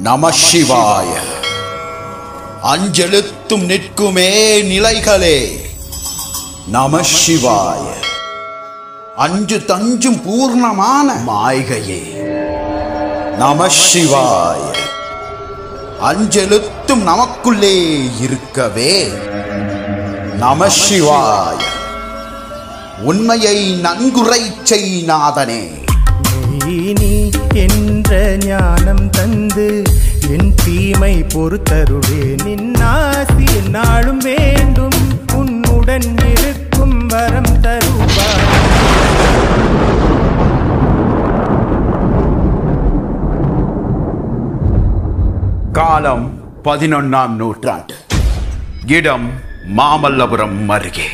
நம சிவாய அஞ்செழுத்தும் நிற்குமே நிலைகளே நம சிவாய அஞ்சு தஞ்சும் பூர்ணமான மாய்கையே நம சிவாய அஞ்செழுத்தும் நமக்குள்ளே இருக்கவே நம சிவாய உண்மையை நன்குரை செய்நாதனே நீ என்ற ஞானம் தந்து என் தீமை பொறுத்தருளே நின்னாசி நாளும் வேண்டும் உன்னுடன் இருக்கும் வரம் தருவார் காலம் பதினொன்னாம் நூற்றாண்டு இடம் மாமல்லபுரம் அருகே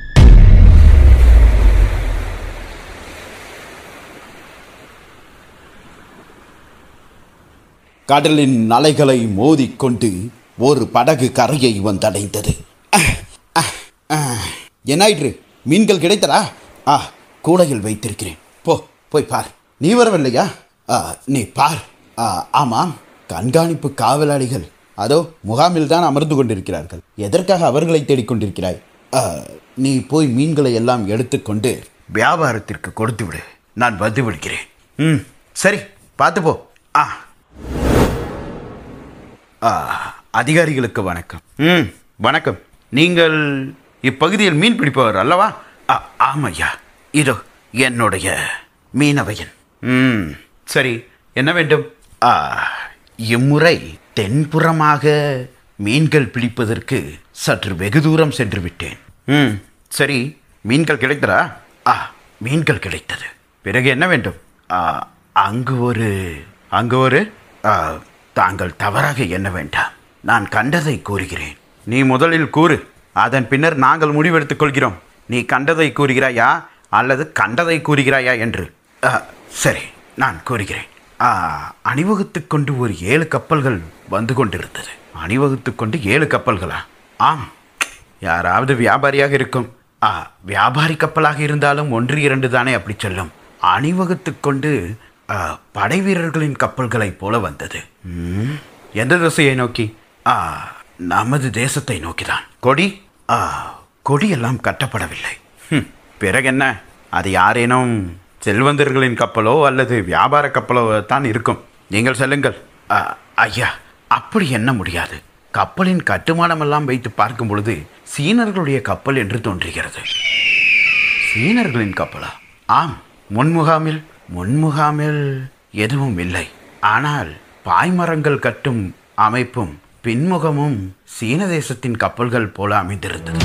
கடலின் அலைகளை மோதிக்கொண்டு ஒரு படகு கரையை வந்தடைந்தது அஹ், அஹ், அஹ். என்னாயிற்று மீன்கள் கிடைத்ததா ஆ கூடையில் வைத்திருக்கிறேன் போ போய் பார் நீ வரவில்லையா ஆ, நீ பார் ஆ, ஆமாம் கண்காணிப்பு காவலாளிகள் அதோ முகாமில் தான் அமர்ந்து கொண்டிருக்கிறார்கள் எதற்காக அவர்களை தேடிக்கொண்டிருக்கிறாய் ஆ, நீ போய் மீன்களை எல்லாம் எடுத்துக்கொண்டு வியாபாரத்திற்கு கொடுத்து விடு நான் வந்து விடுகிறேன் ம் சரி பார்த்து போ ஆ ஆ, அதிகாரிகளுக்கு வணக்கம் ம் வணக்கம் நீங்கள் இப்பகுதியில் மீன் பிடிப்பவர் அல்லவா ஆ, ஆமையா இதோ என்னுடைய மீனவையன் ம் சரி என்ன வேண்டும் ஆ, இம்முறை தென்புறமாக மீன்கள் பிடிப்பதற்கு சற்று வெகு தூரம் சென்று விட்டேன் ம் சரி மீன்கள் கிடைத்ததா ஆ மீன்கள் கிடைத்தது பிறகு என்ன வேண்டும் ஆ, அங்கு ஒரு அங்கு ஒரு ஆ, தாங்கள் தவறாக எண்ண வேண்டாம் நான் கண்டதை கூறுகிறேன் நீ முதலில் கூறு அதன் பின்னர் நாங்கள் முடிவெடுத்துக் கொள்கிறோம் நீ கண்டதை கூறுகிறாயா அல்லது கண்டதை கூறுகிறாயா என்று ஆ, சரி நான் கூறுகிறேன் ஆ, அணிவகுத்துக் கொண்டு ஒரு ஏழு கப்பல்கள் வந்து கொண்டிருந்தது அணிவகுத்துக் கொண்டு ஏழு கப்பல்களா ஆம் யாராவது வியாபாரியாக இருக்கும் ஆ வியாபாரி கப்பலாக இருந்தாலும் ஒன்று இரண்டு தானே அப்படி சொல்லும் அணிவகுத்துக் கொண்டு ஆ, படை வீரர்களின் கப்பல்களைப் போல வந்தது ம், எந்த திசையை நோக்கி ஆ நமது தேசத்தை நோக்கிதான் கொடி ஆ கொடியெல்லாம் கட்டப்படவில்லை ஹம், பிறகு என்ன அது யாரேனும் செல்வந்தர்களின் கப்பலோ அல்லது வியாபார கப்பலோ தான் இருக்கும் நீங்கள் செல்லுங்கள் ஆ, ஐயா அப்படி எண்ண முடியாது கப்பலின் கட்டுமானமெல்லாம் வைத்து பார்க்கும் பொழுது சீனர்களுடைய கப்பல் என்று தோன்றுகிறது சீனர்களின் கப்பலா ஆம் முன்முகாமில் முன்முகாமில் எதுவும் இல்லை ஆனால் பாய்மரங்கள் கட்டும் அமைப்பும் பின்முகமும் சீன தேசத்தின் கப்பல்கள் போல அமைந்திருந்தது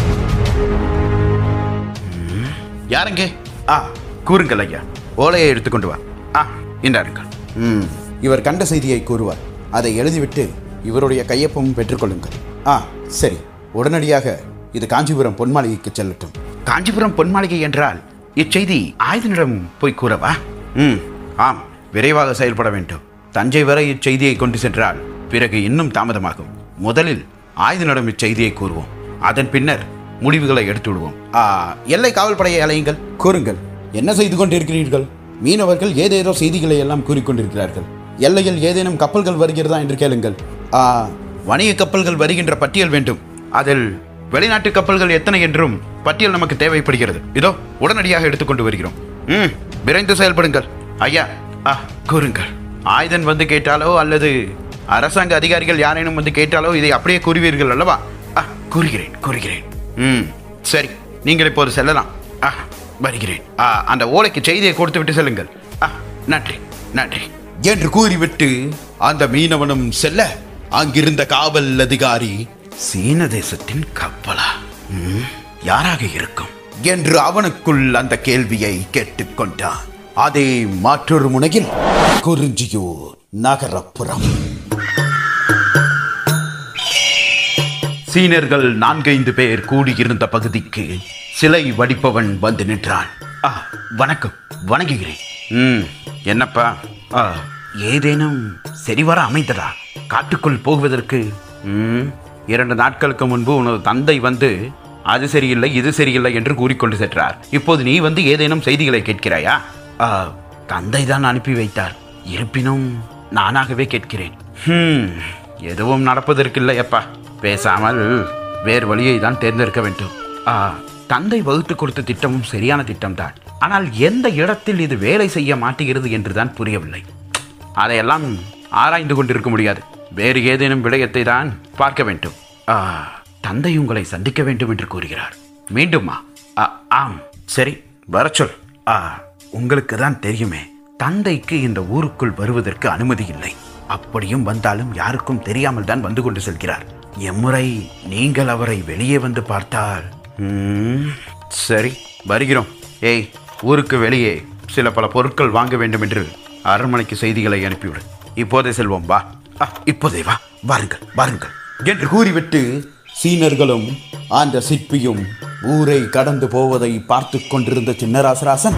ம், யாருங்க ஆ கூறுங்கள் ஐயா ஓலையை எடுத்துக்கொண்டு வா ஆ இந்தாருங்கள் ம் இவர் கண்ட செய்தியை கூறுவார் அதை எழுதிவிட்டு இவருடைய கையொப்பமும் பெற்றுக்கொள்ளுங்கள் ஆ சரி உடனடியாக இது காஞ்சிபுரம் பொன்மாளிகைக்கு செல்லட்டும் காஞ்சிபுரம் பொன்மாளிகை என்றால் இச்செய்தி ஆயுதனிடம் போய் கூறவா ம் ஆம் விரைவாக செயல்பட வேண்டும் தஞ்சை வரை இச்செய்தியை கொண்டு சென்றால் பிறகு இன்னும் தாமதமாகும் முதலில் ஆயுதனிடம் இச்செய்தியை கூறுவோம் அதன் பின்னர் முடிவுகளை எடுத்து விடுவோம் ஆ, எல்லை காவல் படையை அலையுங்கள் கூறுங்கள் என்ன செய்து கொண்டிருக்கிறீர்கள் மீனவர்கள் ஏதேதோ செய்திகளை எல்லாம் கூறிக்கொண்டிருக்கிறார்கள் எல்லையில் ஏதேனும் கப்பல்கள் வருகிறதா என்று கேளுங்கள் ஆ, வணிக கப்பல்கள் வருகின்ற பட்டியல் வேண்டும் அதில் வெளிநாட்டு கப்பல்கள் எத்தனை என்றும் பட்டியல் நமக்கு தேவைப்படுகிறது இதோ உடனடியாக எடுத்துக்கொண்டு வருகிறோம் ம் விரைந்து செயல்படுங்கள் ஐயா ஆ கூறுங்கள் ஆயுதன் வந்து கேட்டாலோ அல்லது அரசாங்க அதிகாரிகள் யாரேனும் வந்து கேட்டாலோ இதை அப்படியே கூறுவீர்கள் அல்லவா ஆ கூறுகிறேன் கூறுகிறேன் ம் சரி நீங்கள் இப்போது செல்லலாம் ஆ வருகிறேன் ஆ அந்த ஓலைக்கு செய்தியை கொடுத்து விட்டு செல்லுங்கள் ஆ நன்றி நன்றி என்று கூறிவிட்டு அந்த மீனவனும் செல்ல அங்கிருந்த காவல் அதிகாரி சீன தேசத்தின் கப்பலா ம், யாராக இருக்கும் என்று அவனுக்குள் அந்த கேள்வியை கேட்டுக்கொண்டான் அதே மற்றொரு முனையில் குறிஞ்சியூர் நகரப்புறம் சீனர்கள் நான்கைந்து பேர் கூடியிருந்த பகுதிக்கு சிலை வடிப்பவன் வந்து நின்றான் ஆ வணக்கம் வணங்குகிறேன் ம் என்னப்பா ஆ ஏதேனும் சரிவர அமைந்ததா காட்டுக்குள் போகுவதற்கு ம் இரண்டு நாட்களுக்கு முன்பு உனது தந்தை வந்து அது சரியில்லை இது சரியில்லை என்று கூறிக்கொண்டு சென்றார் இப்போது நீ வந்து ஏதேனும் செய்திகளை கேட்கிறாயா ஆ, தந்தை தான் அனுப்பி வைத்தார் இருப்பினும் நானாகவே கேட்கிறேன் ஹம், எதுவும் நடப்பதற்கில்லை அப்பா பேசாமல் வேறு வழியை தான் தேர்ந்தெடுக்க வேண்டும் ஆ, தந்தை வகுத்து கொடுத்த திட்டமும் சரியான திட்டம்தான் ஆனால் எந்த இடத்தில் இது வேலை செய்ய மாட்டுகிறது என்றுதான் புரியவில்லை அதையெல்லாம் ஆராய்ந்து கொண்டிருக்க முடியாது வேறு ஏதேனும் விடயத்தை தான் பார்க்க வேண்டும் ஆ, தந்தை உங்களை சந்திக்க வேண்டும் என்று கூறுகிறார் மீண்டுமா ஆ, ஆம் சரி வரச் சொல் ஆ, உங்களுக்கு தான் தெரியுமே தந்தைக்கு இந்த ஊருக்குள் வருவதற்கு அனுமதி இல்லை அப்படியும் வந்தாலும் யாருக்கும் தெரியாமல் தான் வந்து கொண்டு செல்கிறார் எம்முறை நீங்கள் அவரை வெளியே வந்து பார்த்தால் ம், சரி வருகிறோம் ஏய் ஊருக்கு வெளியே சில பல பொருட்கள் வாங்க வேண்டும் என்று அரண்மனைக்கு செய்திகளை அனுப்பிவிடு இப்போதே செல்வோம் வா ஆ, இப்போதே வா வாருங்கள் வாருங்கள் என்று கூறிவிட்டு சீனர்களும் அந்த சிற்பியும் ஊரை கடந்து போவதை பார்த்து கொண்டிருந்த சின்னராசராசன்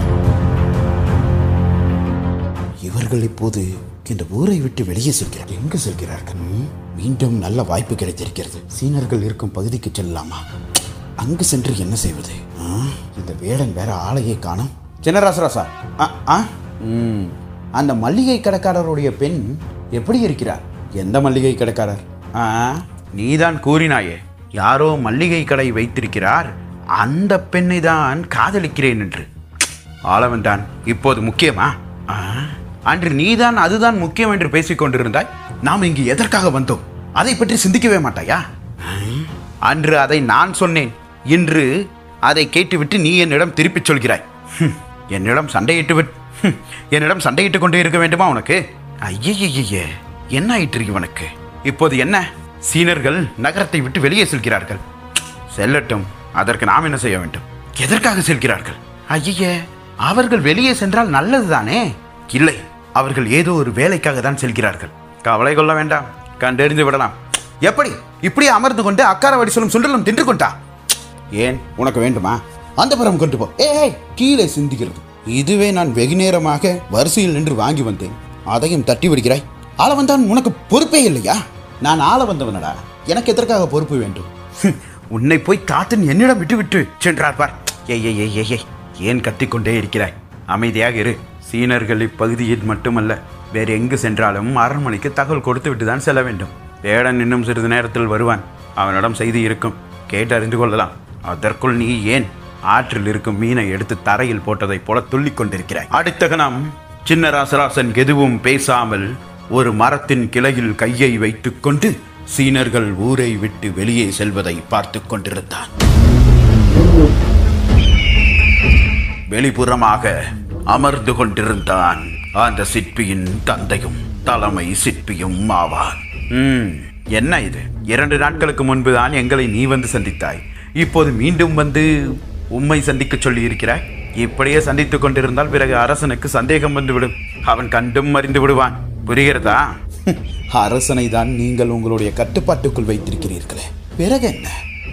இவர்கள் இப்போது இந்த ஊரை விட்டு வெளியே செல்கிறார் எங்கு செல்கிறார்கள் ம், மீண்டும் நல்ல வாய்ப்பு கிடைத்திருக்கிறது சீனர்கள் இருக்கும் பகுதிக்கு செல்லலாமா அங்கு சென்று என்ன செய்வது ஆ, இந்த வேடன் வேற ஆளையே காணோம் சின்னராசராசா ஆ, ஆ, ம், அந்த மல்லிகை கடைக்காரருடைய பெண் எப்படி இருக்கிறார் எந்த மல்லிகை கடைக்காரர் ஆ, நீதான் கூறினாயே யாரோ மல்லிகை கடை வைத்திருக்கிறார் அந்த பெண்ணை தான் காதலிக்கிறேன் என்று ஆளவன் தான் இப்போது முக்கியமா ஆ, அன்று நீதான் அதுதான் முக்கியம் என்று பேசிக் கொண்டிருந்தாய் நாம் இங்கு எதற்காக வந்தோம் அதை பற்றி சிந்திக்கவே மாட்டாயா ஆ, அன்று அதை நான் சொன்னேன் இன்று அதை கேட்டுவிட்டு நீ என்னிடம் திருப்பிச் சொல்கிறாய் ஹம், என்னிடம் சண்டையிட்டு விட் ஹம், என்னிடம் சண்டையிட்டு கொண்டே இருக்க வேண்டுமா உனக்கு ஐயையே என்ன ஆயிற்று இவனுக்கு இப்போது என்ன சீனர்கள் நகரத்தை விட்டு வெளியே செல்கிறார்கள் செல்லட்டும் அதற்கு நாம் என்ன செய்ய வேண்டும் எதற்காக செல்கிறார்கள் ஐயே அவர்கள் வெளியே சென்றால் நல்லதுதானே இல்லை அவர்கள் ஏதோ ஒரு வேலைக்காக தான் செல்கிறார்கள் கவலை கொள்ள வேண்டாம் கண்டறிந்து விடலாம் எப்படி இப்படி அமர்ந்து கொண்டு அக்காரவாடி சொல்லும் சுண்டலும் தின்று கொண்டா ஏன் உனக்கு வேண்டுமா அந்த புறம் கொண்டு போ ஏய் கீழே சிந்துகிறது இதுவே நான் வெகு நேரமாக வரிசையில் நின்று வாங்கி வந்தேன் அதையும் தட்டி விடுகிறாய் ஆள வந்தான் உனக்கு பொறுப்பே இல்லையா நான் ஆள வந்தவனடா எனக்கு எதற்காக பொறுப்பு வேண்டும் ஹம், உன்னை போய் காத்தன் என்னிடம் விட்டு விட்டு சென்றார் பார் ஏய் ஏய் ஏய் ஏய், ஏய் ஏன் கத்திக்கொண்டே இருக்கிறாய் அமைதியாக இரு சீனர்கள் இப்பகுதியில் மட்டுமல்ல வேறு எங்கு சென்றாலும் அரண்மனைக்கு தகவல் கொடுத்து விட்டு தான் செல்ல வேண்டும் வேடன் இன்னும் சிறிது நேரத்தில் வருவான் அவனிடம் செய்தி இருக்கும் கேட்டு அறிந்து கொள்ளலாம் அதற்குள் நீ ஏன் ஆற்றில் இருக்கும் மீனை எடுத்து தரையில் போட்டதைப் போல துள்ளிக் கொண்டிருக்கிறாய் அடுத்த கணம் சின்ன ராசராசன் எதுவும் பேசாமல் ஒரு மரத்தின் கிளையில் கையை வைத்துக்கொண்டு சீனர்கள் ஊரை விட்டு வெளியே செல்வதை பார்த்து கொண்டிருந்தான் வெளிப்புறமாக அமர்ந்து கொண்டிருந்தான் அந்த சிற்பியின் தந்தையும் தலைமை சிற்பியும் ஆவான் ம், என்ன இது இரண்டு நாட்களுக்கு முன்பு தான் எங்களை நீ வந்து சந்தித்தாய் இப்போது மீண்டும் வந்து உம்மை சந்திக்க சொல்லி இருக்கிறாய் இப்படியே சந்தித்துக் கொண்டிருந்தால் பிறகு அரசனுக்கு சந்தேகம் வந்துவிடும் அவன் கண்டும் அறிந்து விடுவான் புரிகிறதா அரசனை தான் நீங்கள் உங்களுடைய கட்டுப்பாட்டுக்குள் வைத்திருக்கிறீர்களே பிறகு என்ன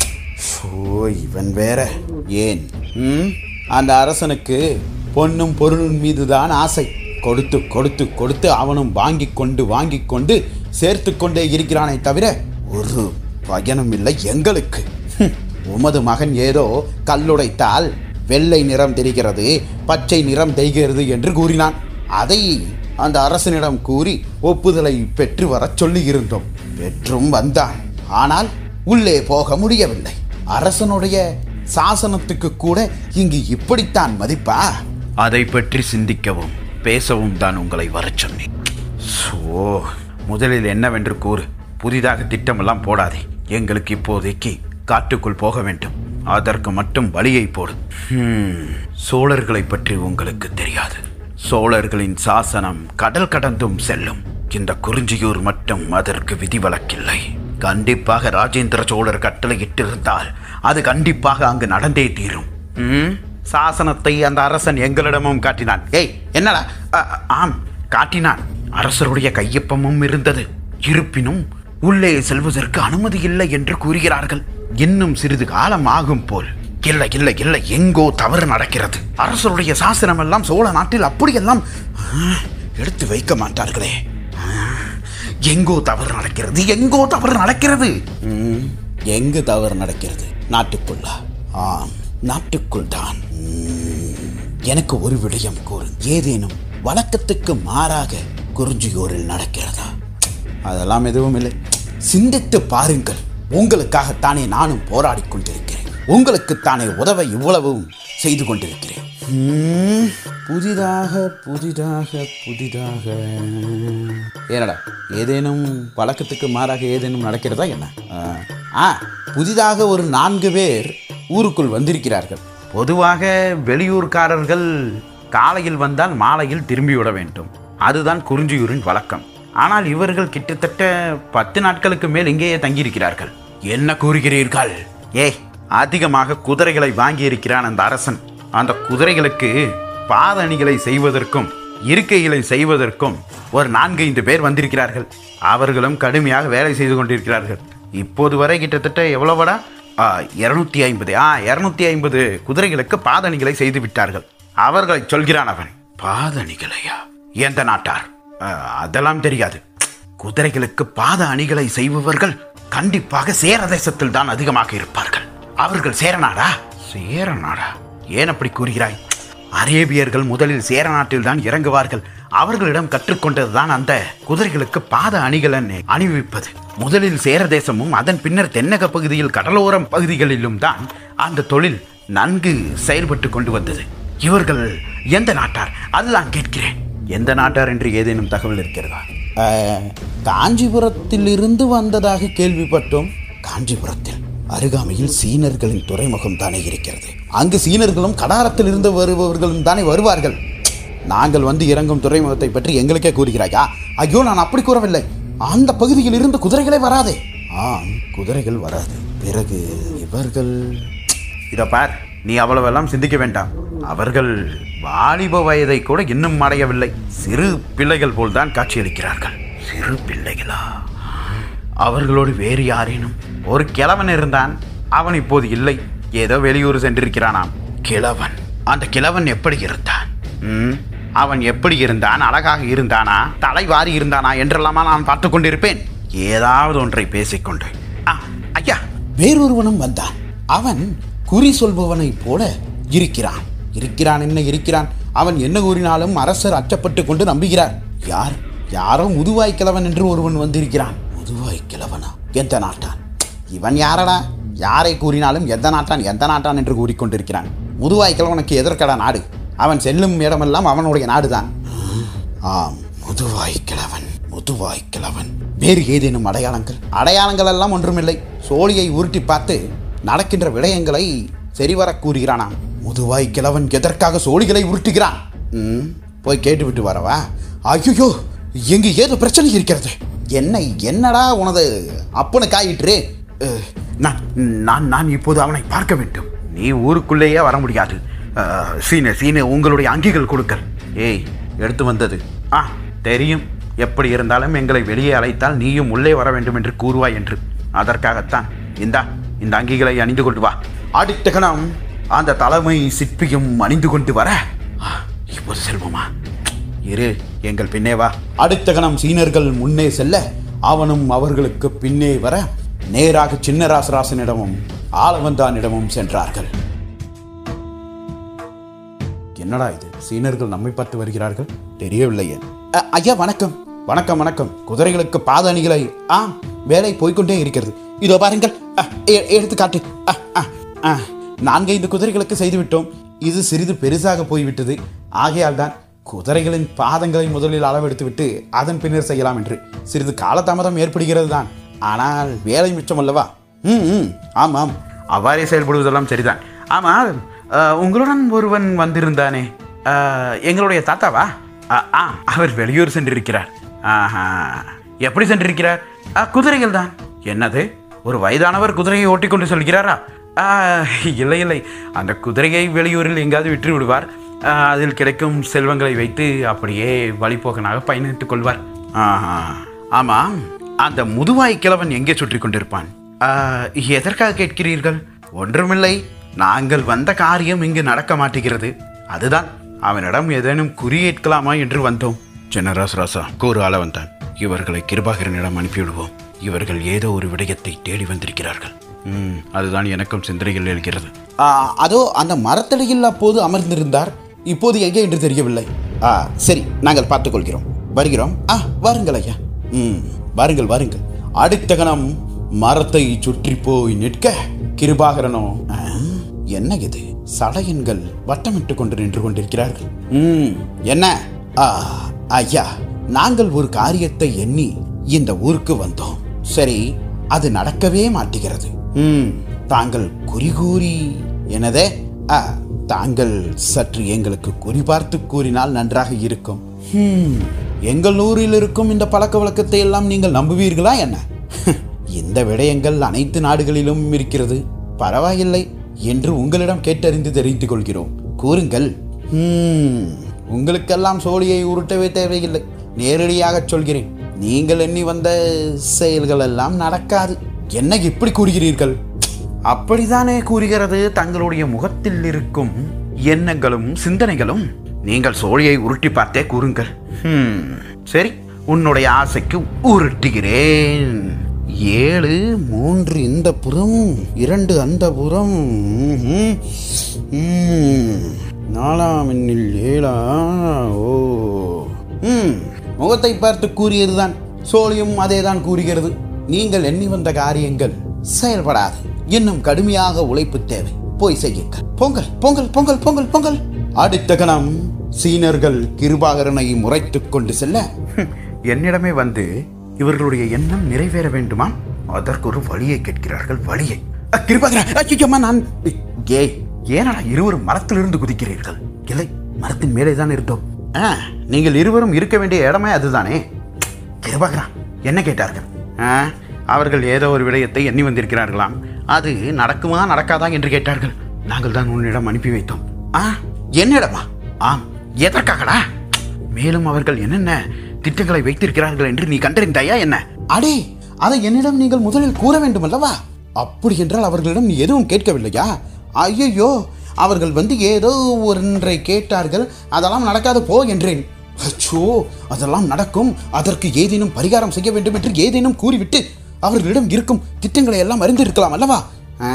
ஓ இவன் வேற ஏன் ம்? அந்த அரசனுக்கு பொன்னும் பொருளும் மீதுதான் ஆசை கொடுத்து கொடுத்து கொடுத்து அவனும் வாங்கி கொண்டு வாங்கி கொண்டு சேர்த்து கொண்டே இருக்கிறானே தவிர ஒரு பயனும் இல்லை எங்களுக்கு ஹம், உமது மகன் ஏதோ கல்லுடைத்தால் வெள்ளை நிறம் தெரிகிறது பச்சை நிறம் தெரிகிறது என்று கூறினான் அதை அந்த அரசனிடம் கூறி ஒப்புதலை பெற்று வரச் சொல்லியிருந்தோம் பெற்றும் வந்தான் ஆனால் உள்ளே போக முடியவில்லை அரசனுடைய சாசனத்துக்கு கூட இங்கு இப்படித்தான் மதிப்பா அதை பற்றி சிந்திக்கவும் பேசவும் தான் உங்களை வரச் சொன்னேன் ஓ முதலில் என்னவென்று கூறு புதிதாக திட்டமெல்லாம் போடாதே எங்களுக்கு இப்போதைக்கு காட்டுக்குள் போக வேண்டும் அதற்கு மட்டும் வழியை போடு ஹம், சோழர்களை பற்றி உங்களுக்கு தெரியாது சோழர்களின் சாசனம் கடல் கடந்தும் செல்லும் இந்த குறிஞ்சியூர் மட்டும் அதற்கு விதிவிலக்கில்லை கண்டிப்பாக ராஜேந்திர சோழர் கட்டளையிட்டிருந்தால் அது கண்டிப்பாக அங்கு நடந்தே தீரும் ம்? சாசனத்தை அந்த அரசன் எங்களிடமும் காட்டினான் ஏய் என்னடா அ- அ- ஆம் காட்டினான் அரசருடைய கையொப்பமும் இருந்தது இருப்பினும் உள்ளே செல்வதற்கு அனுமதி இல்லை என்று கூறுகிறார்கள் இன்னும் சிறிது காலம் ஆகும் போல் இல்லை இல்லை இல்லை எங்கோ தவறு நடக்கிறது அரசருடைய சாசனம் எல்லாம் சோழ நாட்டில் அப்படியெல்லாம் ஆ, எடுத்து வைக்க மாட்டார்களே ஆ, எங்கோ தவறு நடக்கிறது எங்கோ தவறு நடக்கிறது ம், எங்கு தவறு நடக்கிறது நாட்டுக்குள்ளா ஆம் நாட்டுக்குள் தான் ம், எனக்கு ஒரு விடயம் கூறு ஏதேனும் வழக்கத்துக்கு மாறாக குறிஞ்சியூரில் நடக்கிறதா அதெல்லாம் எதுவும் இல்லை சிந்தித்து பாருங்கள் உங்களுக்காகத்தானே நானும் போராடி கொண்டிருக்கிறேன் உங்களுக்குத்தானே உதவ இவ்வளவும் செய்து கொண்டிருக்கிறேன் ம், புதிதாக புதிதாக புதிதாக ஏனடா ஏதேனும் வழக்கத்துக்கு மாறாக ஏதேனும் நடக்கிறதா என்ன ஆ, ஆ புதிதாக ஒரு நான்கு பேர் ஊருக்குள் வந்திருக்கிறார்கள் பொதுவாக வெளியூர்காரர்கள் காலையில் வந்தால் மாலையில் திரும்பிவிட வேண்டும் அதுதான் குறிஞ்சியூரின் வழக்கம் ஆனால் இவர்கள் கிட்டத்தட்ட பத்து நாட்களுக்கு மேல் இங்கேயே தங்கியிருக்கிறார்கள் என்ன கூறுகிறீர்கள் ஏய் அதிகமாக குதிரைகளை வாங்கியிருக்கிறான் அந்த அரசன் அந்த குதிரைகளுக்கு பாதணிகளை செய்வதற்கும் இருக்கைகளை செய்வதற்கும் ஒரு நான்கைந்து பேர் வந்திருக்கிறார்கள் அவர்களும் கடுமையாக வேலை செய்து கொண்டிருக்கிறார்கள் இப்போது வரை கிட்டத்தட்ட எவ்வளவடா இரநூத்தி ஐம்பது ஆ இரநூத்தி ஐம்பது குதிரைகளுக்கு பாதணிகளை செய்து விட்டார்கள் அவர்களை சொல்கிறான் அவன் பாதணிகளையா எந்த நாட்டார் ஆ, அதெல்லாம் தெரியாது குதிரைகளுக்கு பாத அணிகளை செய்பவர்கள் கண்டிப்பாக சேர தேசத்தில் தான் அதிகமாக இருப்பார்கள் அவர்கள் சேரநாடா சேரநாடா ஏன் அப்படி கூறுகிறாய் அரேபியர்கள் முதலில் சேர நாட்டில் தான் இறங்குவார்கள் அவர்களிடம் கற்றுக்கொண்டதுதான் அந்த குதிரைகளுக்கு பாத அணிகள் அணிவிப்பது முதலில் சேர தேசமும் அதன் பின்னர் தென்னக பகுதியில் கடலோரம் பகுதிகளிலும் தான் அந்த தொழில் நன்கு செயல்பட்டு கொண்டு வந்தது இவர்கள் எந்த நாட்டார் அதுதான் கேட்கிறேன் எந்த நாட்டார் என்று ஏதேனும் தகவல் இருக்கிறதா காஞ்சிபுரத்தில் இருந்து வந்ததாக கேள்விப்பட்டோம் காஞ்சிபுரத்தில் அருகாமையில் சீனர்களின் துறைமுகம் தானே இருக்கிறது அங்கு சீனர்களும் கடாரத்தில் இருந்து வருபவர்களும் தானே வருவார்கள் நாங்கள் வந்து இறங்கும் துறைமுகத்தை பற்றி எங்களுக்கே கூறுகிறாயா ஐயோ நான் அப்படி கூறவில்லை அந்த பகுதியில் இருந்து குதிரைகளே வராதே ஆம் குதிரைகள் வராது பிறகு இவர்கள் இதை பார் நீ அவ்வளவெல்லாம் சிந்திக்க வேண்டாம் அவர்கள் வாலிப வயதை கூட இன்னும் அடையவில்லை சிறு பிள்ளைகள் போல்தான் காட்சியளிக்கிறார்கள் சிறு பிள்ளைகளா அவர்களோடு வேறு யாரேனும் ஒரு கிழவன் இருந்தான் அவன் இப்போது இல்லை ஏதோ வெளியூர் சென்றிருக்கிறானாம் கிழவன் அந்த கிழவன் எப்படி இருந்தான் ம், அவன் எப்படி இருந்தான் அழகாக இருந்தானா தலைவாரி இருந்தானா என்றெல்லாமா நான் பார்த்து கொண்டிருப்பேன் ஏதாவது ஒன்றை பேசிக்கொண்டு ஆ, ஐயா வேறொருவனும் வந்தான் அவன் குறி சொல்பவனைப் போல இருக்கிறான் இருக்கிறான் என்ன இருக்கிறான் அவன் என்ன கூறினாலும் அரசர் அச்சப்பட்டு கொண்டு நம்புகிறார் யார் யாரோ முதுவாய் கிழவன் என்று ஒருவன் வந்திருக்கிறான் முதுவாய் கிழவனா எந்த நாட்டான் இவன் யாரடா யாரை கூறினாலும் எந்த நாட்டான் எந்த நாட்டான் என்று கூறிக்கொண்டிருக்கிறான் முதுவாய் கிழவனுக்கு எதற்கடா நாடு அவன் செல்லும் இடமெல்லாம் அவனுடைய நாடுதான் ஆம் முதுவாய் கிழவன் முதுவாய் கிழவன் வேறு ஏதேனும் அடையாளங்கள் அடையாளங்கள் எல்லாம் ஒன்றுமில்லை சோழியை உருட்டி பார்த்து நடக்கின்ற விடயங்களை சரிவர கூறுகிறானாம் முதுவாய் கிழவன் எதற்காக சோழிகளை உருட்டுகிறான் ம், போய் கேட்டுவிட்டு வரவா ஐயோ இங்கு ஏதோ பிரச்சனை இருக்கிறது என்ன என்னடா உனது அப்பனுக்கு ஆயிற்று அஹ், நான் நான் நான் இப்போது அவனை பார்க்க வேண்டும் நீ ஊருக்குள்ளேயே வர முடியாது அஹ், சீனு சீனு உங்களுடைய அங்கிகள் கொடுக்கல் ஏய் எடுத்து வந்தது ஆ தெரியும் எப்படி இருந்தாலும் எங்களை வெளியே அழைத்தால் நீயும் உள்ளே வர வேண்டும் என்று கூறுவாய் என்று அதற்காகத்தான் இந்தா இந்த அங்கிகளை அணிந்து கொண்டு வா அடுத்த கணம் அந்த தலைமை சிற்பியும் அணிந்து கொண்டு வர ஆ, இப்போது செல்வோமா இரு எங்கள் பின்னே வா அடுத்த கணம் சீனர்கள் முன்னே செல்ல அவனும் அவர்களுக்கு பின்னே வர நேராக சின்ன ராசராசனிடமும் ஆளவந்தானிடமும் சென்றார்கள் என்னடா இது சீனர்கள் நம்மை பார்த்து வருகிறார்கள் தெரியவில்லையே அ, ஐயா வணக்கம் வணக்கம் வணக்கம் குதிரைகளுக்கு பாத அணிகளை ஆ வேலை போய்க்கொண்டே இருக்கிறது இதோ பாருங்கள் அ, எ- எடுத்து காட்டு அ, அ, அ. நான்கைந்து குதிரைகளுக்கு செய்துவிட்டோம் இது சிறிது பெருசாக போய்விட்டது ஆகையால் தான் குதிரைகளின் பாதங்களை முதலில் அளவெடுத்து விட்டு அதன் பின்னர் செய்யலாம் என்று சிறிது காலதாமதம் ஏற்படுகிறது தான் ஆனால் வேலை மிச்சம் அல்லவா ம் ம் ஆமாம் அவ்வாறே செயல்படுவதெல்லாம் சரிதான் ஆமாம் அஹ், உங்களுடன் ஒருவன் வந்திருந்தானே அஹ், எங்களுடைய தாத்தாவா அஹ், ஆ அவர் வெளியூர் சென்றிருக்கிறார் ஆஹா எப்படி சென்றிருக்கிறார் அஹ், குதிரைகள் தான் என்னது ஒரு வயதானவர் குதிரையை ஓட்டிக்கொண்டு செல்கிறாரா அஹ், இல்லை இல்லை அந்த குதிரையை வெளியூரில் எங்காவது விற்று விடுவார் அஹ், அதில் கிடைக்கும் செல்வங்களை வைத்து அப்படியே வழிபோக்கனாக பயணித்துக் கொள்வார் ஆஹா ஆமாம் அந்த முதுவாய் கிழவன் எங்கே சுற்றி கொண்டிருப்பான் ஆஹ், எதற்காக கேட்கிறீர்கள் ஒன்றுமில்லை நாங்கள் வந்த காரியம் இங்கு நடக்க மாட்டேங்கிறது அதுதான் அவனிடம் ஏதேனும் குறி கேட்கலாமா என்று வந்தோம் சின்னராஸ் ராசா கூறு ஆள வந்தான் இவர்களை கிருபாகரனிடம் அனுப்பிவிடுவோம் இவர்கள் ஏதோ ஒரு விடயத்தை தேடி வந்திருக்கிறார்கள் ம் அதுதான் எனக்கும் சிந்தனைகள் எழுகிறது அதோ அந்த மரத்தடியில் அப்போது அமர்ந்திருந்தார் இப்போது எங்கே என்று தெரியவில்லை ஆ சரி நாங்கள் பார்த்துக்கொள்கிறோம் வருகிறோம் ஆ வாருங்கள் ஐயா ம் வாருங்கள் வாருங்கள் அடுத்த கணம் மரத்தை சுற்றி போய் நிற்க கிருபாகரனோ "ஆ, என்ன இது சடையன்கள் வட்டமிட்டு கொண்டு நின்று கொண்டிருக்கிறார்கள் ம் என்ன ஆ, ஐயா நாங்கள் ஒரு காரியத்தை எண்ணி இந்த ஊருக்கு வந்தோம் சரி அது நடக்கவே மாட்டுகிறது ம் தாங்கள் குறிகூறி எனதே ஆ, தாங்கள் சற்று எங்களுக்கு குறிபார்த்து கூறினால் நன்றாக இருக்கும் ஹம், எங்கள் ஊரில் இருக்கும் இந்த பழக்க வழக்கத்தை எல்லாம் நீங்கள் நம்புவீர்களா என்ன இந்த விடயங்கள் அனைத்து நாடுகளிலும் இருக்கிறது பரவாயில்லை என்று உங்களிடம் கேட்டறிந்து தெரிந்து கொள்கிறோம் கூறுங்கள் ஹம், உங்களுக்கெல்லாம் சோழியை உருட்டவே தேவையில்லை நேரடியாக சொல்கிறேன் நீங்கள் எண்ணி வந்த செயல்கள் எல்லாம் நடக்காது என்ன இப்படி கூறுகிறீர்கள் அப்படித்தானே கூறுகிறது தங்களுடைய முகத்தில் இருக்கும் எண்ணங்களும் சிந்தனைகளும் நீங்கள் சோழியை உருட்டி பார்த்தே கூறுங்கள் ஹம், சரி உன்னுடைய ஆசைக்கு உருட்டுகிறேன் ஏழு மூன்று இந்த புறம் இரண்டு அந்த புறம் ம்ஹும். ம். நாலாம் எண்ணில் ஏழா ஓ ம் முகத்தை பார்த்து கூறியதுதான் சோழியும் அதேதான் கூறுகிறது நீங்கள் எண்ணி வந்த காரியங்கள் செயல்படாது இன்னும் கடுமையாக உழைப்பு தேவை போய் செய்யுங்கள் பொங்கல் பொங்கல் பொங்கல் பொங்கல் பொங்கல் அடுத்த கணம் சீனர்கள் கிருபாகரனை முறைத்துக் கொண்டு செல்ல என்னிடமே வந்து இவர்களுடைய எண்ணம் நிறைவேற வேண்டுமா அதற்கு ஒரு வழியை கேட்கிறார்கள் வழியை அ, கிருபாகரா ஐயம்மா நான் ஏய் ஏனடா இருவரும் மரத்திலிருந்து குதிக்கிறீர்கள் இல்லை மரத்தின் மேலே தான் இருந்தோம் ஆ, நீங்கள் இருவரும் இருக்க வேண்டிய இடமே அதுதானே கிருபாகரா என்ன கேட்டார்கள் ஆ, அவர்கள் ஏதோ ஒரு விடயத்தை எண்ணி வந்திருக்கிறார்களாம் அது நடக்குமா நடக்காதா என்று கேட்டார்கள் நாங்கள் தான் உன்னிடம் அனுப்பி வைத்தோம் ஆ என்னிடமா ஆம் எதற்காகடா மேலும் அவர்கள் என்னென்ன திட்டங்களை வைத்திருக்கிறார்கள் என்று நீ கண்டறிந்தாயா என்ன அடே அதை என்னிடம் நீங்கள் முதலில் கூற வேண்டும் அல்லவா அப்படி என்றால் அவர்களிடம் நீ எதுவும் கேட்கவில்லையா ஐயோ அவர்கள் வந்து ஏதோ ஒன்றை கேட்டார்கள் அதெல்லாம் நடக்காது போ என்றேன் அச்சோ அதெல்லாம் நடக்கும் அதற்கு ஏதேனும் பரிகாரம் செய்ய வேண்டும் என்று ஏதேனும் கூறிவிட்டு அவர்களிடம் இருக்கும் திட்டங்களை எல்லாம் அறிந்திருக்கலாம் அல்லவா ஆ,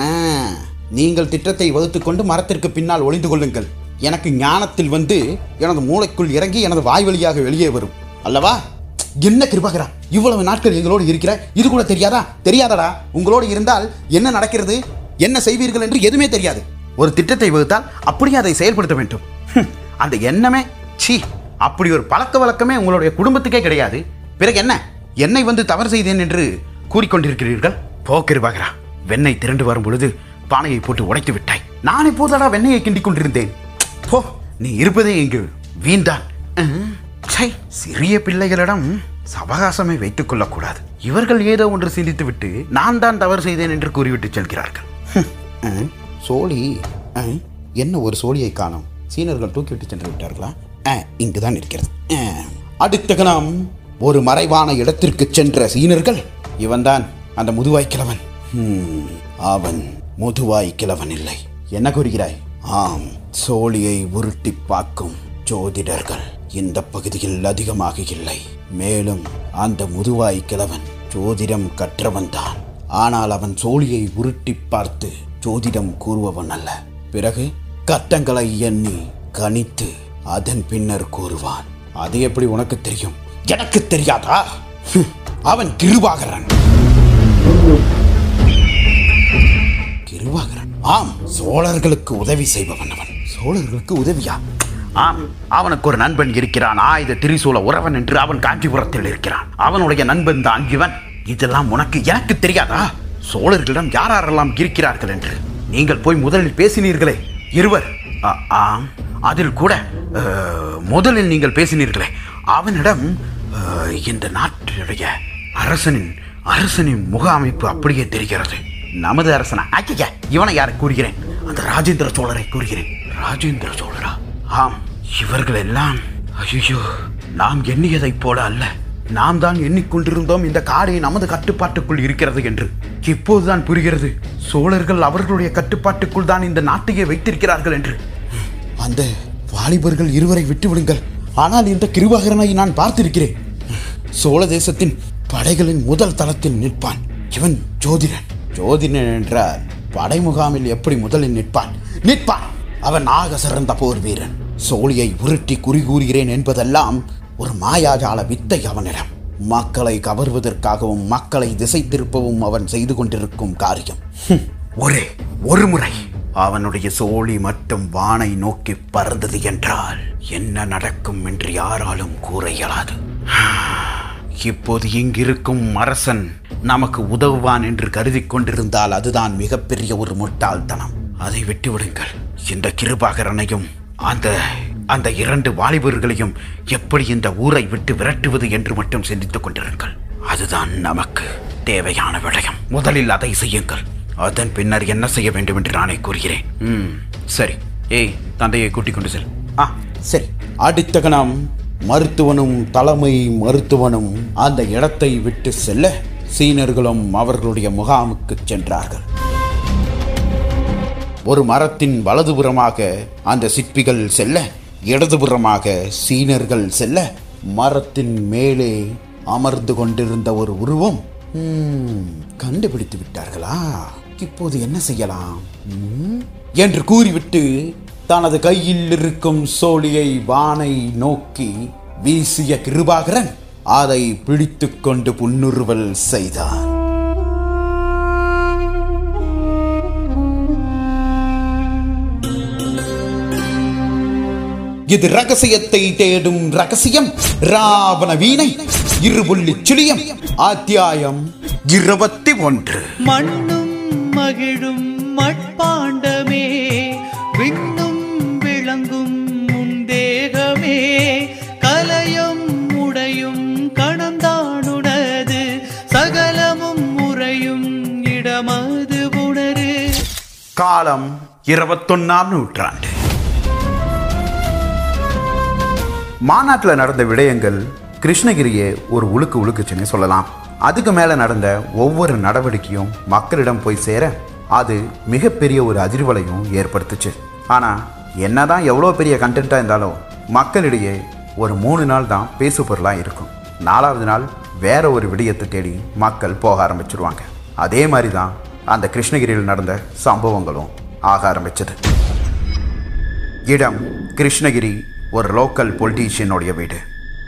நீங்கள் திட்டத்தை வகுத்துக் கொண்டு மரத்திற்கு பின்னால் ஒளிந்து கொள்ளுங்கள் எனக்கு ஞானத்தில் வந்து எனது மூளைக்குள் இறங்கி எனது வாய் வழியாக வெளியே வரும் அல்லவா என்ன கிருபாகரா இவ்வளவு நாட்கள் எங்களோடு இருக்கிற இது கூட தெரியாதா தெரியாதடா உங்களோடு இருந்தால் என்ன நடக்கிறது என்ன செய்வீர்கள் என்று எதுவுமே தெரியாது ஒரு திட்டத்தை வகுத்தால் அப்படியே அதை செயல்படுத்த வேண்டும் ஹம், அந்த எண்ணமே சீ அப்படி ஒரு பழக்க வழக்கமே உங்களுடைய குடும்பத்துக்கே கிடையாது பிறகு என்ன என்னை வந்து தவறு செய்தேன் என்று கூறிக்கொண்டிருக்கிறீர்கள் போ கிருபாகரா வெண்ணெய் திரண்டு வரும் பொழுது பானையை போட்டு உடைத்து விட்டாய் நான் இப்போதடா வெண்ணெயை கிண்டிக் கொண்டிருந்தேன் போ நீ இருப்பதே இங்கு வீண்தான் ம், ச்சை சிறிய பிள்ளைகளிடம் சவகாசமே வைத்துக் கொள்ளக்கூடாது இவர்கள் ஏதோ ஒன்று சிந்தித்துவிட்டு நான் தான் தவறு செய்தேன் என்று கூறிவிட்டு செல்கிறார்கள் ஹம், ம், சோழி ம், என்ன ஒரு சோழியை காணோம் சீனர்கள் தூக்கிவிட்டு சென்று விட்டார்களா ஆ, இங்குதான் இருக்கிறது ஆ, அடுத்த கணம் ஒரு மறைவான இடத்திற்கு சென்ற சீனர்கள் இவன்தான் அந்த முதுவாய் கிழவன் ஹம், அவன் முதுவாய் கிழவன் இல்லை என்ன கூறுகிறாய் ஆம் சோழியை உருட்டி பார்க்கும் ஜோதிடர்கள் இந்த பகுதியில் அதிகமாக இல்லை மேலும் அந்த முதுவாய் கிழவன் ஜோதிடம் கற்றவன் தான் ஆனால் அவன் சோழியை உருட்டி பார்த்து ஜோதிடம் கூறுபவன் அல்ல பிறகு கட்டங்களை எண்ணி கணித்து அதன் பின்னர் கூறுவான் அது எப்படி உனக்கு தெரியும் எனக்கு தெரியாதா ஹம், அவன் கிருபாகரன் கிருபாகரன் ஆம் சோழர்களுக்கு உதவி செய்பவன் அவன் சோழர்களுக்கு உதவியா ஆம் அவனுக்கு ஒரு நண்பன் இருக்கிறான் ஆயுத திரிசூல உறவன் என்று அவன் காஞ்சிபுரத்தில் இருக்கிறான் அவனுடைய நண்பன் தான் இவன் இதெல்லாம் உனக்கு எனக்கு தெரியாதா சோழர்களிடம் யார் யாரெல்லாம் இருக்கிறார்கள் என்று நீங்கள் போய் முதலில் பேசினீர்களே இருவர் ஆ- ஆம் அதில் கூட அஹ், முதலில் நீங்கள் பேசினீர்களே அவனிடம் அஹ், இந்த நாட்டுடைய அரசனின் அரசனின் முக அமைப்பு அப்படியே தெரிகிறது நமது அரசனா ஆக்கிய இவனை யாரை கூறுகிறேன் அந்த ராஜேந்திர சோழரை கூறுகிறேன் ராஜேந்திர சோழரா ஆம் இவர்கள் எல்லாம் ஐயோ நாம் எண்ணியதைப் போல அல்ல நாம் தான் எண்ணிக்கொண்டிருந்தோம் இந்த காடை நமது கட்டுப்பாட்டுக்குள் இருக்கிறது என்று இப்போதுதான் புரிகிறது சோழர்கள் அவர்களுடைய கட்டுப்பாட்டுக்குள் தான் இந்த நாட்டையே வைத்திருக்கிறார்கள் என்று அந்த வாலிபர்கள் இருவரை விட்டு விடுங்கள் ஆனால் இந்த கிருபாகரனை நான் பார்த்திருக்கிறேன் சோழ தேசத்தின் படைகளின் முதல் தளத்தில் நிற்பான் இவன் ஜோதிடன் ஜோதிடன் என்றால் படை முகாமில் எப்படி முதலில் நிற்பான் நிற்பான் அவன் ஆக சிறந்த போர் வீரன் சோழியை உருட்டி குறி கூறுகிறேன் என்பதெல்லாம் ஒரு மாயாஜால வித்தை அவனிடம் மக்களை கவர்வதற்காகவும் மக்களை திசை திருப்பவும் அவன் செய்து கொண்டிருக்கும் காரியம் ஹும், ஒரே ஒரு முறை அவனுடைய சோழி மட்டும் வானை நோக்கி பறந்தது என்றால் என்ன நடக்கும் என்று யாராலும் கூற இயலாது இப்போது இங்கிருக்கும் அரசன் நமக்கு உதவுவான் என்று கருதி கொண்டிருந்தால் அதுதான் மிகப்பெரிய ஒரு முட்டாள்தனம் அதை விட்டுவிடுங்கள் இந்த கிருபாகரனையும் அந்த அந்த இரண்டு வாலிபர்களையும் எப்படி இந்த ஊரை விட்டு விரட்டுவது என்று மட்டும் சிந்தித்துக் கொண்டிருங்கள் அதுதான் நமக்கு தேவையான விடயம் முதலில் அதை செய்யுங்கள் அதன் பின்னர் என்ன செய்ய வேண்டும் என்று நானே கூறுகிறேன் ம் சரி ஏய் தந்தையை கூட்டிக் கொண்டு செல் ஆ சரி அடுத்த கணம் மருத்துவனும் தலைமை மருத்துவனும் அந்த இடத்தை விட்டு செல்ல சீனர்களும் அவர்களுடைய முகாமுக்கு சென்றார்கள் ஒரு மரத்தின் வலதுபுறமாக அந்த சிற்பிகள் செல்ல இடதுபுறமாக சீனர்கள் செல்ல மரத்தின் மேலே அமர்ந்து கொண்டிருந்த ஒரு உருவம் "ம், கண்டுபிடித்து விட்டார்களா இப்போது என்ன செய்யலாம் ம்?" என்று கூறிவிட்டு தனது கையில் இருக்கும் சோழியை வானை நோக்கி வீசிய கிருபாகரன் அதை பிடித்துக்கொண்டு புன்னுருவல் செய்தான் இது ரகசியத்தை தேடும் ரகசியம் ராவண வீணை இருபுள்ளி சுழியம் அத்தியாயம் இருபத்தி ஒன்று மண்ணும் மகிழும் மட்பாண்டமே விண்ணும் விளங்கும் முந்தேகமே கலையும் உடையும் கணந்தானுனது சகலமும் முறையும் இடமது புணரு காலம் இருபத்தொன்னாம் நூற்றாண்டு மாநாட்டில் நடந்த விடயங்கள் கிருஷ்ணகிரியை ஒரு உழுக்கு உழுக்குச்சுன்னு சொல்லலாம் அதுக்கு மேலே நடந்த ஒவ்வொரு நடவடிக்கையும் மக்களிடம் போய் சேர அது மிகப்பெரிய ஒரு அதிர்வலையும் ஏற்படுத்துச்சு ஆனால் என்னதான் எவ்வளோ பெரிய கண்டென்ட்டாக இருந்தாலும் மக்களிடையே ஒரு மூணு நாள் தான் பேசு பொருளாக இருக்கும் நாலாவது நாள் வேற ஒரு விடயத்தை தேடி மக்கள் போக ஆரம்பிச்சிருவாங்க அதே மாதிரி தான் அந்த கிருஷ்ணகிரியில் நடந்த சம்பவங்களும் ஆக ஆரம்பிச்சது இடம் கிருஷ்ணகிரி ஒரு லோக்கல் பொலிட்டீஷியனுடைய வீடு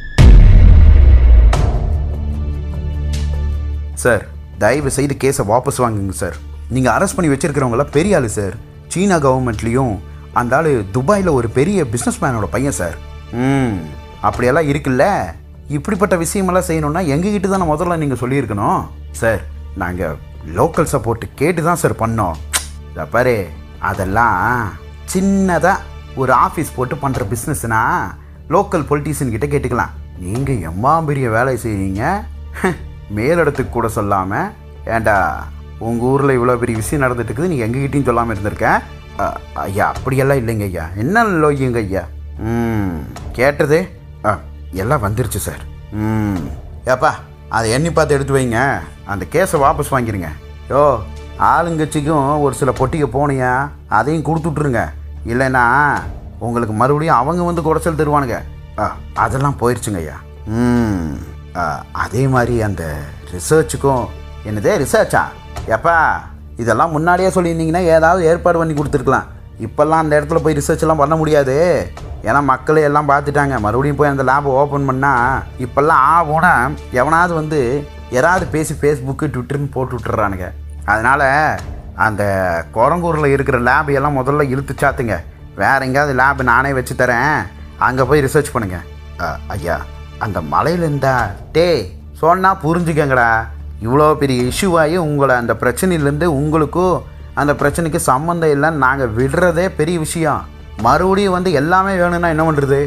சார் தயவு செய்து கேஸை வாபஸ் வாங்குங்க சார் நீங்கள் அரெஸ்ட் பண்ணி வச்சிருக்கிறவங்களாம் பெரிய ஆளு சார் சீனா கவர்மெண்ட்லேயும் அந்த ஆள் துபாயில் ஒரு பெரிய பிஸ்னஸ் மேனோட பையன் சார் ம் அப்படியெல்லாம் இருக்குல்ல இப்படிப்பட்ட விஷயமெல்லாம் செய்யணும்னா எங்ககிட்ட தானே முதல்ல நீங்கள் சொல்லியிருக்கணும் சார் நாங்கள் லோக்கல் சப்போர்ட் கேட்டு தான் சார் பண்ணோம் இதை பாரு அதெல்லாம் சின்னதாக ஒரு ஆஃபீஸ் போட்டு பண்ணுற பிஸ்னஸ்னா லோக்கல் பொலிட்டீஷியன் கிட்ட கேட்டுக்கலாம் நீங்கள் எம்மா பெரிய வேலை செய்கிறீங்க மேலிடத்துக்கு கூட சொல்லாமல் ஏண்டா உங்கள் ஊரில் இவ்வளோ பெரிய விஷயம் நடந்துட்டு இருக்குது நீ எங்ககிட்டயும் சொல்லாமல் இருந்திருக்க அ, ஐயா அப்படியெல்லாம் இல்லைங்க ஐயா என்ன லோய்யுங்க ஐயா ம் கேட்டது ஆ எல்லாம் வந்துருச்சு சார் ம் ஏப்பா அதை எண்ணி பார்த்து எடுத்து வைங்க அந்த கேஸை வாபஸ் வாங்கிருங்க யோ ஆளுங்கட்சிக்கும் ஒரு சில பொட்டிக்கு போனியா அதையும் கொடுத்துட்ருங்க இல்லைன்னா உங்களுக்கு மறுபடியும் அவங்க வந்து குடைச்சல் தருவானுங்க ஆ, அதெல்லாம் போயிடுச்சுங்க ஐயா ம் ஆ, அதே மாதிரி அந்த ரிசர்ச்சுக்கும் என்னதே ரிசர்ச்சா எப்பா இதெல்லாம் முன்னாடியே சொல்லியிருந்தீங்கன்னா ஏதாவது ஏற்பாடு பண்ணி கொடுத்துருக்கலாம் இப்போல்லாம் அந்த இடத்துல போய் ரிசர்ச் எல்லாம் பண்ண முடியாது ஏன்னா மக்களே எல்லாம் பார்த்துட்டாங்க மறுபடியும் போய் அந்த லேபை ஓப்பன் பண்ணால் இப்போல்லாம் ஆ போனால் எவனாவது வந்து யாராவது பேசி ஃபேஸ்புக்கு ட்விட்டர்னு போட்டு விட்டுறானுங்க அதனால் அந்த குரங்கூரில் இருக்கிற லேப் எல்லாம் முதல்ல இழுத்து சாத்துங்க வேற எங்கேயாவது லேப் நானே வச்சு தரேன் அங்கே போய் ரிசர்ச் பண்ணுங்க அ, ஐயா அந்த மலையில இருந்தா டேய் சொன்னா புரிஞ்சுக்கங்கடா இவ்வளோ பெரிய இஷ்யூவாகி உங்களை அந்த பிரச்சனையிலேருந்து உங்களுக்கும் அந்த பிரச்சனைக்கு சம்மந்தம் இல்லைன்னு நாங்கள் விடுறதே பெரிய விஷயம் மறுபடியும் வந்து எல்லாமே வேணும்னா என்ன பண்ணுறது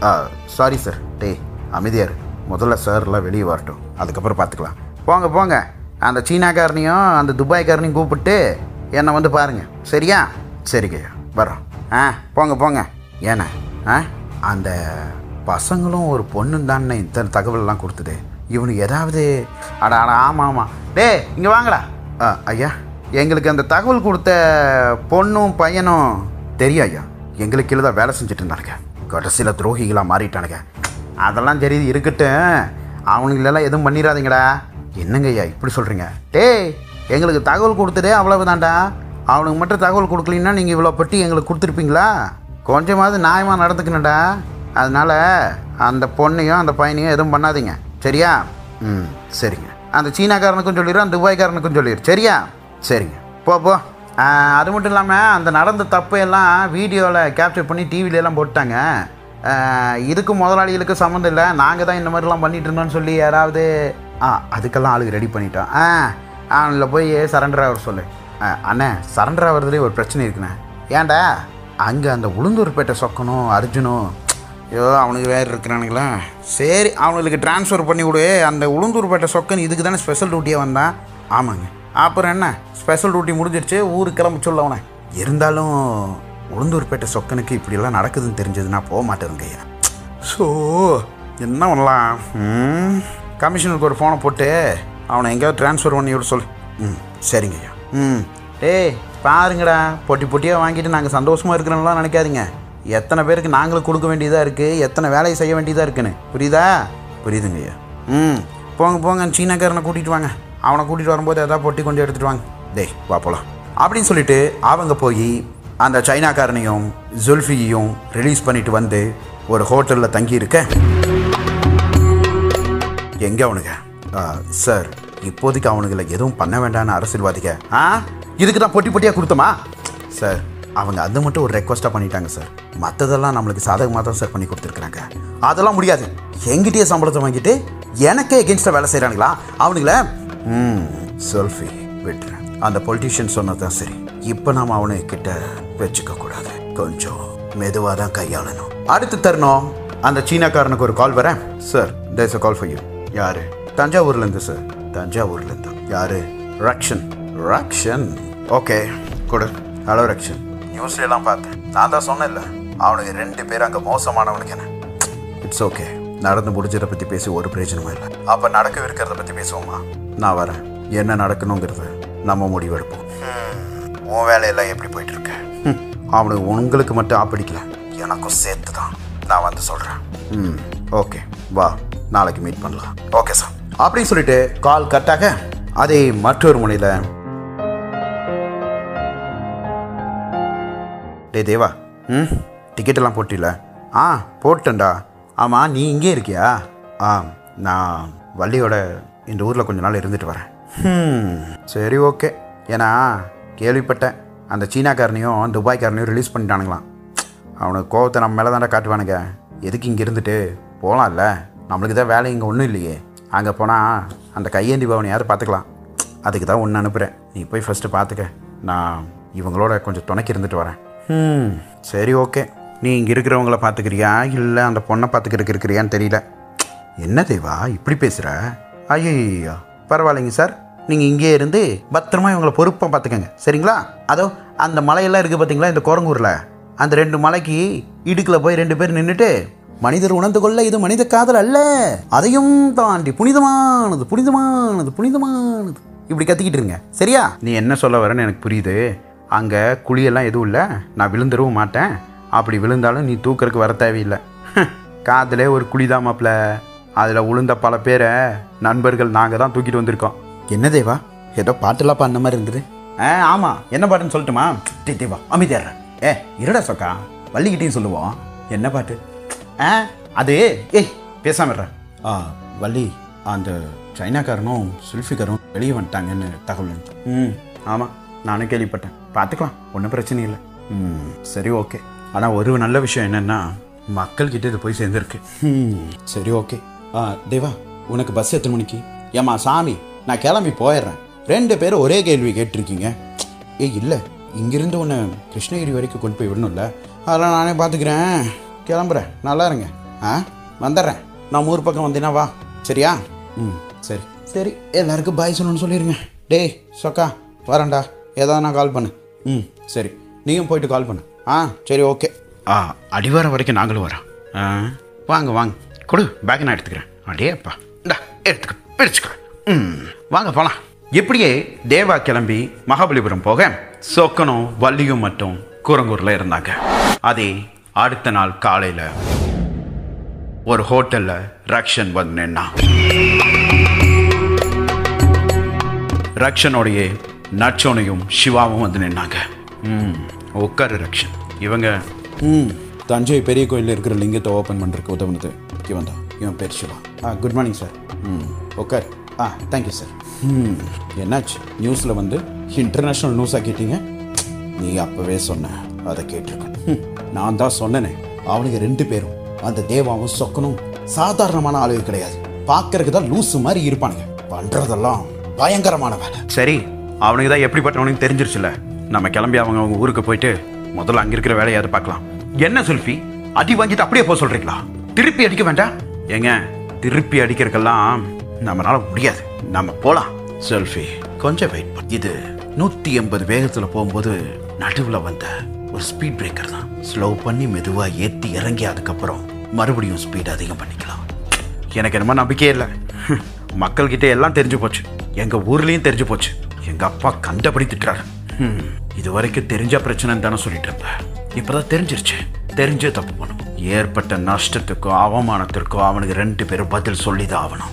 சாரி சார் டேய் அமைதியார் முதல்ல சார்லாம் வெளியே வரட்டும் அதுக்கப்புறம் பார்த்துக்கலாம் போங்க போங்க அந்த சீனாக்காரனையும் அந்த துபாய்க்காரனையும் கூப்பிட்டு என்னை வந்து பாருங்கள் சரியா சரிங்க ஐயா வர்றோம் ஆ போங்க போங்க ஏண்ணே ஆ அந்த பசங்களும் ஒரு பொண்ணும் தானே இத்தனை தகவல்லாம் கொடுத்தது இவனுக்கு ஏதாவது அட அட ஆமாம் ஆமாம் டேய் இங்கே வாங்கடா ஆ ஐயா எங்களுக்கு அந்த தகவல் கொடுத்த பொண்ணும் பையனும் தெரியும் ஐயா எங்களுக்கு கீழே தான் வேலை செஞ்சுட்டு இருந்தானுங்க கடைசியில் துரோகிகளாக மாறிட்டானுங்க அதெல்லாம் சரி இருக்கட்டும் அவனுங்களெல்லாம் எதுவும் பண்ணிடாதீங்கடா என்னங்க ஐயா இப்படி சொல்கிறீங்க டேய் எங்களுக்கு தகவல் கொடுத்ததே அவ்வளவுதான்டா அவனுக்கு மட்டும் தகவல் கொடுக்கலன்னா நீங்கள் இவ்வளோ பெட்டி எங்களுக்கு கொடுத்துருப்பீங்களா கொஞ்சமாவது நியாயமாக நடந்துக்கணும்டா அதனால் அந்த பொண்ணையும் அந்த பையனையும் எதுவும் பண்ணாதீங்க சரியா ம் சரிங்க அந்த சீனாக்காரனுக்கும் சொல்லிடு அந்த துபாய்க்காரனுக்கும் சொல்லிடு சரியா சரிங்க போ போ ஆ, அது மட்டும் இல்லாமல் அந்த நடந்த தப்பையெல்லாம் வீடியோவில் கேப்சர் பண்ணி டிவில எல்லாம் போட்டாங்க ஆ, இதுக்கு முதலாளிகளுக்கு சம்மந்தம் இல்லை நாங்கள் தான் இந்த மாதிரிலாம் பண்ணிட்டு இருந்தோம்னு சொல்லி யாராவது ஆ அதுக்கெல்லாம் ஆளுக்கு ரெடி பண்ணிட்டோம் ஆ அவனில் போய் சரண்டர் ஆகிற சொல்லு ஆ, அண்ணே சரண்டர் ஆகிறதுலேயே ஒரு பிரச்சனை இருக்குண்ணே ஏன்டா அங்கே அந்த உளுந்தூர்பேட்டை சொக்கனும் அர்ஜுனும் ஐயோ அவனுக்கு வேறு இருக்கிறானுங்களா சரி அவனுக்கு ட்ரான்ஸ்ஃபர் பண்ணி விடு அந்த உளுந்தூர்பேட்டை சொக்கன் இதுக்கு தானே ஸ்பெஷல் டியூட்டியாக வந்தான் ஆமாங்க அப்புறம் என்ன ஸ்பெஷல் டியூட்டி முடிஞ்சிருச்சு ஊருக்கு கிளம்ப சொல்ல அவனை இருந்தாலும் உளுந்தூர்பேட்டை சொக்கனுக்கு இப்படியெல்லாம் நடக்குதுன்னு தெரிஞ்சதுன்னா போக மாட்டேருங்க ஐயா ஸோ என்ன பண்ணலாம் ம் கமிஷனருக்கு ஒரு ஃபோனை போட்டு அவனை எங்கேயாவது ட்ரான்ஸ்ஃபர் பண்ணி விட சொல்லு ம் சரிங்க ஐயா ம் டேய் பாருங்கடா பொட்டி பொட்டியாக வாங்கிட்டு நாங்கள் சந்தோஷமாக இருக்கிறோம்லாம் நினைக்காதீங்க எத்தனை பேருக்கு நாங்களும் கொடுக்க வேண்டியதாக இருக்குது எத்தனை வேலையை செய்ய வேண்டியதாக இருக்குன்னு புரியுதா புரியுதுங்க ஐயா ம் போங்க போங்க சீனாக்காரனை கூட்டிகிட்டு வாங்க அவனை கூட்டிகிட்டு வரும்போது எதாவது பொட்டி கொஞ்சம் எடுத்துகிட்டு வாங்க டேய் வா போலாம் அப்படின்னு சொல்லிட்டு அவங்க போய் அந்த சைனாக்காரனையும் ஜுல்ஃபியையும் ரிலீஸ் பண்ணிட்டு வந்து ஒரு ஹோட்டலில் தங்கி இருக்க எங்க அவனுங்க ஆ, சார் இப்போதைக்கு அவனுங்களை எதுவும் பண்ண வேண்டாம்னு அரசியல்வாதிக ஆ இதுக்கு தான் பொட்டி பொட்டியாக கொடுத்தோமா சார் அவங்க அது மட்டும் ஒரு ரெக்வஸ்ட்டாக பண்ணிட்டாங்க சார் மற்றதெல்லாம் நம்மளுக்கு சாதகமாக தான் சார் பண்ணி கொடுத்துருக்குறாங்க அதெல்லாம் முடியாது எங்கிட்டயே சம்பளத்தை வாங்கிட்டு எனக்கே எகென்ஸ்டாக வேலை செய்கிறானுங்களா அவனுங்கள ம் செல்ஃபி விட்டுறேன் அந்த பொலிட்டீஷியன் சொன்னதான் சரி இப்போ நாம் அவனை கிட்ட வச்சுக்க கூடாது கொஞ்சம் மெதுவாக தான் கையாளணும் அடுத்து தருணம் அந்த சீனாக்காரனுக்கு ஒரு கால் வரேன் sir this call for you யாரு தஞ்சாவூர்லேருந்து சார் தஞ்சாவூர்லேருந்து யாரு ரக்ஷன் ரக்ஷன் ஓகே கொடு ஹலோ ரக்ஷன் நியூஸ்ல எல்லாம் பார்த்தேன் நான் தான் சொன்னேன்ல அவனுக்கு ரெண்டு பேர் அங்கே மோசமானவனுக்கு என்ன இட்ஸ் ஓகே நடந்து முடிஞ்சதை பற்றி பேசி ஒரு பிரயோஜனமும் இல்லை அப்போ நடக்கவிருக்கிறத பற்றி பேசுவோமா நான் வரேன் என்ன நடக்கணுங்கிறத நம்ம முடிவெடுப்போம் ஹம், உன் வேலையெல்லாம் எப்படி போயிட்டு இருக்கு ஹம், அவனுக்கு உங்களுக்கு மட்டும் ஆப்பிடிக்கல எனக்கும் சேர்த்து தான் நான் வந்து சொல்கிறேன் ம் ஓகே வா நாளைக்கு மீட் பண்ணலாம் ஓகே சார் அப்படின்னு சொல்லிட்டு கால் கட்டாக அதே மற்றொரு முனையில் டே தேவா ம் டிக்கெட் எல்லாம் போட்டில ஆ போட்டேன்டா ஆமாம் நீ இங்கே இருக்கியா ஆ நான் வள்ளியோட இந்த ஊரில் கொஞ்ச நாள் இருந்துட்டு வரேன் ம் சரி ஓகே ஏன்னா கேள்விப்பட்டேன் அந்த சீனாக்காரனையும் துபாய்க்காரனையும் ரிலீஸ் பண்ணிட்டானுங்களாம் அவனுக்கு கோவத்தை நம்ம மேலே தானே காட்டுவானுங்க எதுக்கு இங்கே இருந்துட்டு போகலாம்ல நம்மளுக்கு தான் வேலை இங்கே ஒன்றும் இல்லையே அங்கே போனால் அந்த கையேந்தி பவனையாவது பார்த்துக்கலாம் அதுக்கு தான் ஒன்று அனுப்புகிறேன் நீ போய் ஃபஸ்ட்டு பார்த்துக்க நான் இவங்களோட கொஞ்சம் துணைக்கு இருந்துட்டு வரேன் ம் சரி ஓகே நீ இங்கே இருக்கிறவங்கள பார்த்துக்கிறியா இல்லை அந்த பொண்ணை பார்த்துக்கிறதுக்கு இருக்கிறியான்னு தெரியல என்ன தேவா இப்படி பேசுகிற ஐயோ பரவாயில்லைங்க சார் நீங்கள் இங்கே இருந்து பத்திரமா இவங்களை பொறுப்பாக பார்த்துக்கங்க சரிங்களா அதோ அந்த மலையெல்லாம் இருக்குது பார்த்தீங்களா இந்த கோரங்கூரில் அந்த ரெண்டு மலைக்கு இடுக்கில் போய் ரெண்டு பேர் நின்றுட்டு மனிதர் உணர்ந்து கொள்ள இது மனித காதல் அல்ல அதையும் தாண்டி புனிதமானது புனிதமானது புனிதமானது இப்படி கத்திக்கிட்டு இருங்க சரியா நீ என்ன சொல்ல வரேன்னு எனக்கு புரியுது அங்கே குழியெல்லாம் எதுவும் இல்லை நான் விழுந்துடவும் மாட்டேன் அப்படி விழுந்தாலும் நீ தூக்கறதுக்கு வர தேவையில்லை காதில் ஒரு குழி தான் மாப்பிள்ள அதில் உளுந்த பல பேரை நண்பர்கள் நாங்கள் தான் தூக்கிட்டு வந்திருக்கோம் என்ன தேவா ஏதோ பாட்டெல்லாம் பாடின மாதிரி இருக்குது ஆ ஆமாம் என்ன பாட்டுன்னு சொல்லட்டுமா டே தேவா அமைதியாடுற ஏ இருடா சொக்கா வள்ளிக்கிட்டையும் சொல்லுவோம் என்ன பாட்டு ஆ அது ஏய் பேசாம இருடா. ஆ வள்ளி அந்த சைனாக்காரனும் சுல்ஃபிக்காரும் வெளியே வந்துட்டாங்கன்னு தகவல் வந்துச்சு. ம் ஆமாம் நானும் கேள்விப்பட்டேன் பார்த்துக்கலாம் ஒன்றும் பிரச்சனை இல்லை ம் சரி ஓகே ஆனால் ஒரு நல்ல விஷயம் என்னென்னா மக்கள்கிட்ட இது போய் சேர்ந்துருக்கு ம் சரி ஓகே ஆ தேவா உனக்கு பஸ் எத்தனை மணிக்கு ஏம்மா சாமி நான் கிளம்பி போயிடுறேன் ரெண்டு பேரும் ஒரே கேள்வி கேட்டிருக்கீங்க ஏய் இல்லை இங்கிருந்து உன்னை கிருஷ்ணகிரி வரைக்கும் கொண்டு போய் விடணும்ல அதெல்லாம் நானே பார்த்துக்கிறேன் கிளம்புறேன் நல்லா இருங்க ஆ வந்துடுறேன் நான் ஊர் பக்கம் வந்தேன்னா வா சரியா ம் சரி சரி எல்லாருக்கும் பாய் சொல்லணும்னு சொல்லிடுங்க டேய் சொக்கா வரேன்டா ஏதாவது நான் கால் பண்ணு ம் சரி நீயும் போயிட்டு கால் பண்ணு ஆ சரி ஓகே ஆ அடிவாரம் வரைக்கும் நாங்களும் வரோம் ஆ வாங்க வாங்க கொடு பேக் நான் எடுத்துக்கிறேன் அடேப்பா இந்தா எடுத்துக்க பிரிச்சுக்க ம் வாங்க போகலாம் இப்படியே தேவா கிளம்பி மகாபலிபுரம் போக சொக்கனும் வள்ளியும் மட்டும் கூரங்கூரில் இருந்தாங்க அதே அடுத்த நாள் காலையில் ஒரு ஹோட்டலில் ரக்ஷன் வந்து நின்னான் ரக்ஷனோடைய நட்சோனையும் சிவாவும் வந்து நின்னாங்க ம் உட்காரு ரக்ஷன் இவங்க ம் தஞ்சை பெரிய கோயிலில் இருக்கிற லிங்கத்தை ஓப்பன் பண்ணுறதுக்கு உதவுனது இவன் தான் இவன் பேர் சிவா ஆ குட் மார்னிங் சார் ம் ஓகே ஆ தேங்க்யூ சார் ம் என்னாச்சு நியூஸில் வந்து இன்டர்நேஷ்னல் நியூஸ் ஆக்கிட்டீங்க நீ அப்பவே சொன்ன அதை கேட்டிருக்கணும் ஹம், நான் தான் சொன்னேனே அவனுக்கு ரெண்டு பேரும் அந்த தேவாவும் சொக்கனும் சாதாரணமான ஆளுக கிடையாது பார்க்கறதுக்கு தான் லூசு மாதிரி இருப்பானுங்க பண்றதெல்லாம் பயங்கரமான வேலை சரி அவனுக்கு தான் எப்படிப்பட்டவனுக்கு தெரிஞ்சிருச்சுல நம்ம கிளம்பி அவங்க அவங்க ஊருக்கு போயிட்டு முதல்ல அங்க இருக்கிற வேலையாவது பார்க்கலாம் என்ன செல்ஃபி அடி வாங்கிட்டு அப்படியே போக சொல்றீங்களா திருப்பி அடிக்க வேண்டாம் ஏங்க திருப்பி அடிக்கிறதுக்கெல்லாம் நம்மளால முடியாது நம்ம போலாம் செல்ஃபி கொஞ்சம் வெயிட் பண்ணு இது நூத்தி எண்பது வேகத்துல போகும்போது நடுவுல வந்த ஒரு ஸ்பீட் பிரேக்கர் தான் ஸ்லோ பண்ணி மெதுவா ஏத்தி இறங்கி அதுக்கப்புறம் மறுபடியும் ஸ்பீட் அதிகம் பண்ணிக்கலாம் எனக்கு என்னமோ நம்பிக்கையே இல்லை மக்கள்கிட்ட எல்லாம் தெரிஞ்சு போச்சு எங்க ஊர்லயும் தெரிஞ்சு போச்சு எங்க அப்பா கண்டபடி திட்டுறாரு ஹம், இது வரைக்கும் தெரிஞ்ச பிரச்சனைன்னு தானே சொல்லிட்டு இருந்தேன் இப்பதான் தெரிஞ்சிருச்சு தெரிஞ்சே தப்பு பண்ணும் ஏற்பட்ட நஷ்டத்துக்கும் அவமானத்திற்கும் அவனுக்கு ரெண்டு பேரும் பதில் சொல்லிதான் ஆகணும்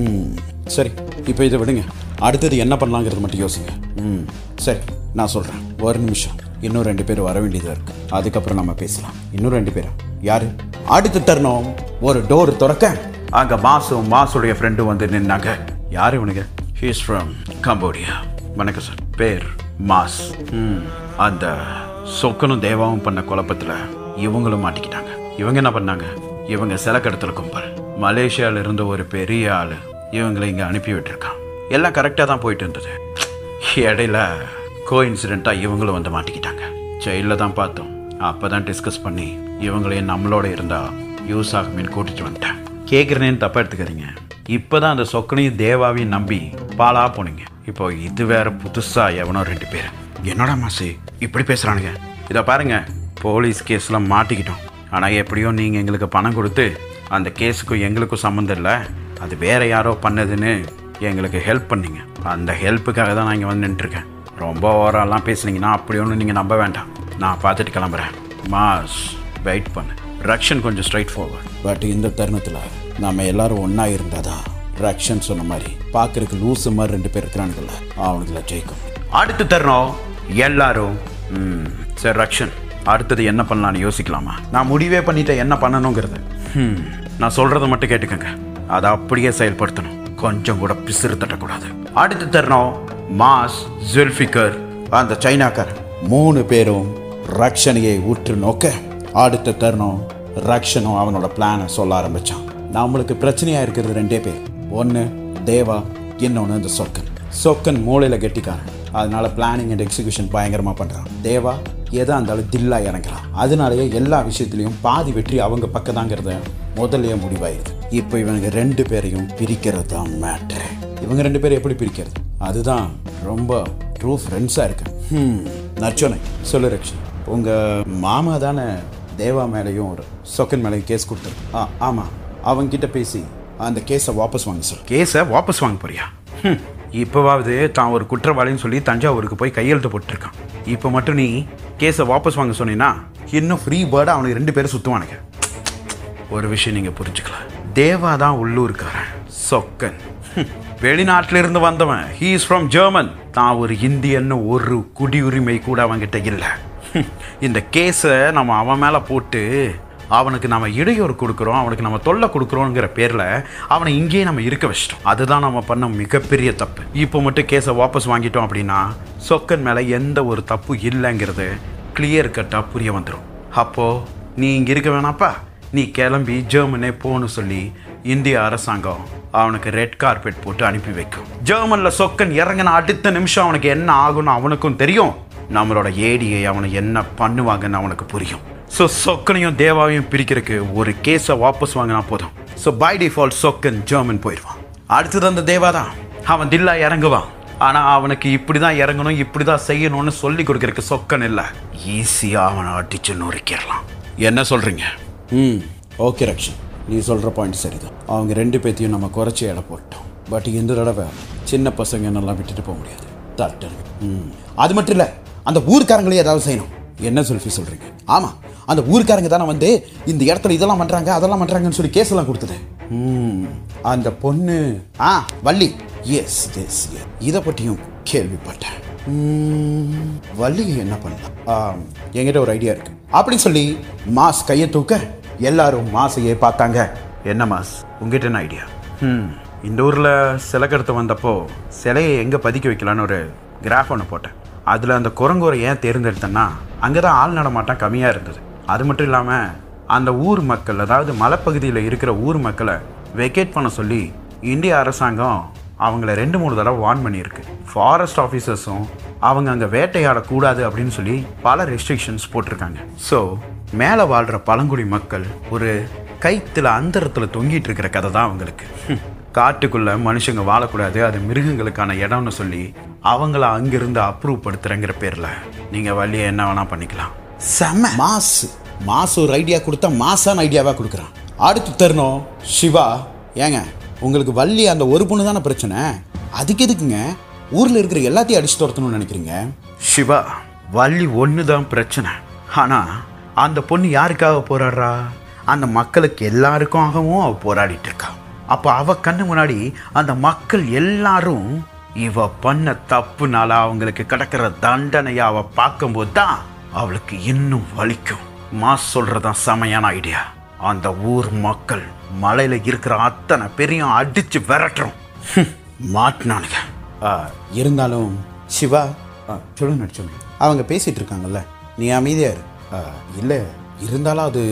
சரி இப்போ இதை விடுங்க அடுத்தது என்ன பண்ணலாங்கிறது மட்டும் யோசிங்க ம் சரி நான் சொல்கிறேன் ஒரு நிமிஷம் இன்னும் ரெண்டு பேர் வர வேண்டியதாக இருக்கு அதுக்கப்புறம் நம்ம பேசலாம் இன்னும் ரெண்டு பேரா யாரு அடுத்த தருணம் ஒரு டோர் திறக்க அங்க மாசும் மாசுடைய ஃப்ரெண்டும் வந்து நின்னாங்க யாரு இவனுங்க ஹீஸ் ஃப்ரம் கம்போடியா வணக்கம் சார் பேர் மாஸ் ம் அந்த சொக்கனும் தேவாவும் பண்ண குழப்பத்துல இவங்களும் மாட்டிக்கிட்டாங்க இவங்க என்ன பண்ணாங்க இவங்க சிலக்கடத்தில் கும்பல் மலேசியால இருந்த ஒரு பெரிய ஆளு இவங்களை இங்க அனுப்பி விட்டுருக்கான் எல்லாம் கரெக்டாக தான் போயிட்டு இருந்தது இடையில கோ இன்சிடெண்ட்டாக இவங்களும் வந்து மாட்டிக்கிட்டாங்க ஜெயிலில் தான் பார்த்தோம் அப்போ தான் டிஸ்கஸ் பண்ணி இவங்களையும் நம்மளோட இருந்தா யூஸ் ஆகுமேன்னு கூட்டிட்டு வந்துட்டேன் கேட்குறேன்னு தப்பாக எடுத்துக்காதீங்க இப்போ தான் அந்த சொக்கனையும் தேவாவையும் நம்பி பாலா போனீங்க இப்போ இது வேற புதுசா எவனோ ரெண்டு பேர் என்னடா மாசு இப்படி பேசுகிறானுங்க இதை பாருங்க போலீஸ் கேஸில் மாட்டிக்கிட்டோம் ஆனால் எப்படியோ நீங்கள் எங்களுக்கு பணம் கொடுத்து அந்த கேஸுக்கும் எங்களுக்கும் சம்மந்தம் இல்லை அது வேற யாரோ பண்ணதுன்னு எங்களுக்கு ஹெல்ப் பண்ணீங்க அந்த ஹெல்ப்புக்காக தான் நான் இங்கே வந்து நின்றுருக்கேன் ரொம்ப ஓவரெல்லாம் பேசுனீங்கன்னா அப்படி ஒன்றும் நீங்கள் நம்ப வேண்டாம் நான் பார்த்துட்டு கிளம்புறேன் மாஸ் வெயிட் பண்ணு ரக்ஷன் கொஞ்சம் ஸ்ட்ரைட் ஃபார்வர்ட் பட் இந்த தருணத்தில் நம்ம எல்லாரும் ஒன்றா இருந்தாதான் ரக்ஷன் சொன்ன மாதிரி பார்க்கறதுக்கு லூசு மாதிரி ரெண்டு பேர் இருக்கிறானுங்கள அவனுக்குள்ள ஜெயிக்கும் அடுத்த தருணம் எல்லாரும் ம், சரி ரக்ஷன் அடுத்தது என்ன பண்ணலாம்னு யோசிக்கலாமா நான் முடிவே பண்ணிட்டேன் என்ன பண்ணணுங்கிறது ம், நான் சொல்றதை மட்டும் கேட்டுக்கங்க அதை அப்படியே செயல்படுத்தணும் கொஞ்சம் கூட பிசிறு தட்டக்கூடாது அடுத்த தருணம் மாஸ் ஜுல்ஃபிகர் அந்த சைனாக்கார் மூணு பேரும் ரக்ஷனையை உற்று நோக்க அடுத்த தருணம் ரக்ஷனும் அவனோட பிளானை சொல்ல ஆரம்பிச்சான் நம்மளுக்கு பிரச்சனையா இருக்கிறது ரெண்டே பேர் ஒன்று தேவா இன்னொன்று இந்த சொக்கன் சொக்கன் மூளையில கெட்டிக்காரன் அதனால பிளானிங் அண்ட் எக்ஸிகியூஷன் பயங்கரமா பண்றான் தேவா எதா இருந்தாலும் தில்லா இறங்குறான் அதனாலயே எல்லா விஷயத்துலையும் பாதி வெற்றி அவங்க பக்கதாங்கிறத முதல்லயே முடிவாயிருது இப்போ இவனுக்கு ரெண்டு பேரையும் பிரிக்கிறது தான் மேட்ரு இவங்க ரெண்டு பேரும் எப்படி பிரிக்கிறது அதுதான் ரொம்ப ட்ரூ ஃப்ரெண்ட்ஸாக இருக்கு ம் நச்சோனை சொல்லு ரக்ஷன் உங்கள் மாமா தானே தேவா மேலேயும் ஒரு சொக்கன் மேலேயும் கேஸ் கொடுத்தாரு ஆ ஆமாம் அவங்கிட்ட பேசி அந்த கேஸை வாபஸ் வாங்க சார் கேஸை வாபஸ் வாங்க போறியா ம் இப்போவாவது தான் ஒரு குற்றவாளின்னு சொல்லி தஞ்சாவூருக்கு போய் கையெழுத்து போட்டுருக்கான் இப்போ மட்டும் நீ கேஸை வாபஸ் வாங்க சொன்னீங்கன்னா இன்னும் ஃப்ரீ பேர்டாக அவனுக்கு ரெண்டு பேரும் சுற்றுவானுங்க ஒரு விஷயம் நீங்க புரிஞ்சுக்கலாம் தேவா தான் உள்ளூர்காரன் சொக்கன் ஹம், வெளிநாட்டுல இருந்து வந்தவன் ஹீ இஸ் ஃப்ரம் ஜெர்மன் தான் ஒரு இந்தியன்னு ஒரு குடியுரிமை கூட அவன்கிட்ட இல்லை ஹம், இந்த கேஸை நம்ம அவன் மேல போட்டு அவனுக்கு நம்ம இடையூறு கொடுக்குறோம் அவனுக்கு நம்ம தொல்லை கொடுக்குறோங்கிற பேரில் அவனை இங்கேயே நம்ம இருக்க வச்சிட்டோம் அதுதான் நம்ம பண்ண மிகப்பெரிய தப்பு இப்போ மட்டும் கேஸை வாபஸ் வாங்கிட்டோம் அப்படின்னா சொக்கன் மேலே எந்த ஒரு தப்பு இல்லைங்கிறது கிளியர் கட்டாக புரிய வந்துடும் அப்போ நீ இங்கே இருக்க வேணாப்பா நீ கிளம்பி ஜெர்மனே போன்னு சொல்லி இந்திய அரசாங்கம் அவனுக்கு ரெட் கார்பெட் போட்டு அனுப்பி வைக்கும் ஜெர்மன்ல சொக்கன் இறங்கின அடுத்த நிமிஷம் அவனுக்கு என்ன ஆகும்னு அவனுக்கும் தெரியும் நம்மளோட ஏடியை அவனை என்ன பண்ணுவாங்கன்னு அவனுக்கு புரியும் ஸோ சொக்கனையும் தேவாவையும் பிரிக்கிறதுக்கு ஒரு கேஸை வாபஸ் வாங்கினா போதும் so by default Chokkan German போயிடுவான் அடுத்தது அந்த தேவா தான் அவன் தில்லா இறங்குவான் ஆனால் அவனுக்கு இப்படி தான் இறங்கணும் இப்படி தான் செய்யணும்னு சொல்லி கொடுக்கறதுக்கு சொக்கன் இல்லை ஈஸியாக அவனை அடிச்சு நொறுக்கிடலாம் என்ன சொல்கிறீங்க ம் ஓகே ரக்ஷன் நீ சொல்கிற பாயிண்ட் சரிதான் அவங்க ரெண்டு பேத்தையும் நம்ம குறைச்சி எடை போட்டோம் பட் இந்த தடவை சின்ன பசங்க என்னெல்லாம் விட்டுட்டு போக முடியாது தட்டு ம் அது மட்டும் இல்லை அந்த ஊர்க்காரங்களே ஏதாவது செய்யணும் என்ன செல்ஃபி சொல்கிறீங்க ஆமாம் அந்த ஊர்க்காரங்க தானே வந்து இந்த இடத்துல இதெல்லாம் பண்ணுறாங்க அதெல்லாம் பண்ணுறாங்கன்னு சொல்லி கேஸ் எல்லாம் கொடுத்தது ம் அந்த பொண்ணு ஆ வள்ளி எஸ் எஸ் இதை பற்றியும் கேள்விப்பட்டேன் ம், வள்ளியை என்ன பண்ணலாம் ஆ, என்கிட்ட ஒரு ஐடியா இருக்கு அப்படின்னு சொல்லி மாஸ் கையை தூக்க எல்லாரும் மாசையே பார்த்தாங்க என்ன மாஸ் உங்ககிட்ட என்ன ஐடியா ம் இந்த ஊரில் சிலை கடத்த வந்தப்போ சிலையை எங்கே பதுக்கி வைக்கலான்னு ஒரு கிராஃப் ஒன்று போட்டேன் அதில் அந்த குரங்கூரை ஏன் தேர்ந்தெடுத்தேன்னா அங்கே தான் ஆள் நடமாட்டம் கம்மியாக இருந்தது அது மட்டும் இல்லாமல் அந்த ஊர் மக்கள் அதாவது மலைப்பகுதியில் இருக்கிற ஊர் மக்களை வெக்கேட் பண்ண சொல்லி இந்திய அரசாங்கம் அவங்கள ரெண்டு மூணு தடவை வார்ன் பண்ணியிருக்கு ஃபாரஸ்ட் ஆஃபீஸர்ஸும் அவங்க அங்கே வேட்டையாடக்கூடாது அப்படின்னு சொல்லி பல ரெஸ்ட்ரிக்ஷன்ஸ் போட்டிருக்காங்க ஸோ மேலே வாழ்கிற பழங்குடி மக்கள் ஒரு கைத்தில் அந்தரத்தில் தொங்கிட்டு இருக்கிற கதை தான் அவங்களுக்கு ஹம். காட்டுக்குள்ள மனுஷங்க வாழக்கூடாது அது மிருகங்களுக்கான இடம்னு சொல்லி அவங்கள அங்கிருந்து அப்ரூவ் படுத்துறங்கிற பேரில் நீங்கள் வழியை என்ன வேணால் பண்ணிக்கலாம் செம்ம மாஸ் மாஸ் ஒரு ஐடியா கொடுத்தா மாசான ஐடியாவாக கொடுக்குறான் அடுத்து தருணம் சிவா ஏங்க உங்களுக்கு வள்ளி அந்த ஒரு பொண்ணு தானே பிரச்சனை அதுக்கு எதுக்குங்க ஊரில் இருக்கிற எல்லாத்தையும் அடிச்சு துரத்தணும்னு நினைக்கிறீங்க சிவா வள்ளி ஒன்று தான் பிரச்சனை ஆனால் அந்த பொண்ணு யாருக்காக போராடுறா அந்த மக்களுக்கு எல்லாருக்காகவும் அவ போராடிட்டு இருக்கா அப்போ அவ கண்ணு முன்னாடி அந்த மக்கள் எல்லாரும் இவ பண்ண தப்புனால அவங்களுக்கு கிடக்கிற தண்டனையை அவ பார்க்கும்போது தான் அவளுக்கு இன்னும் வலிக்கும் மாஸ் சொல்றதான் செமையான ஐடியா அந்த ஊர் மக்கள் மலையில இருக்கிற அத்தனை பெரியும் அடிச்சு விரட்டுறோம் ஹம், மாட்டினானுங்க ஆ, இருந்தாலும் சிவா ஆ, சொல்லுங்க சொல்லுங்க அவங்க பேசிட்டு இருக்காங்கல்ல நீ அமைதியா இரு ஆ, இல்லை இருந்தாலும் அது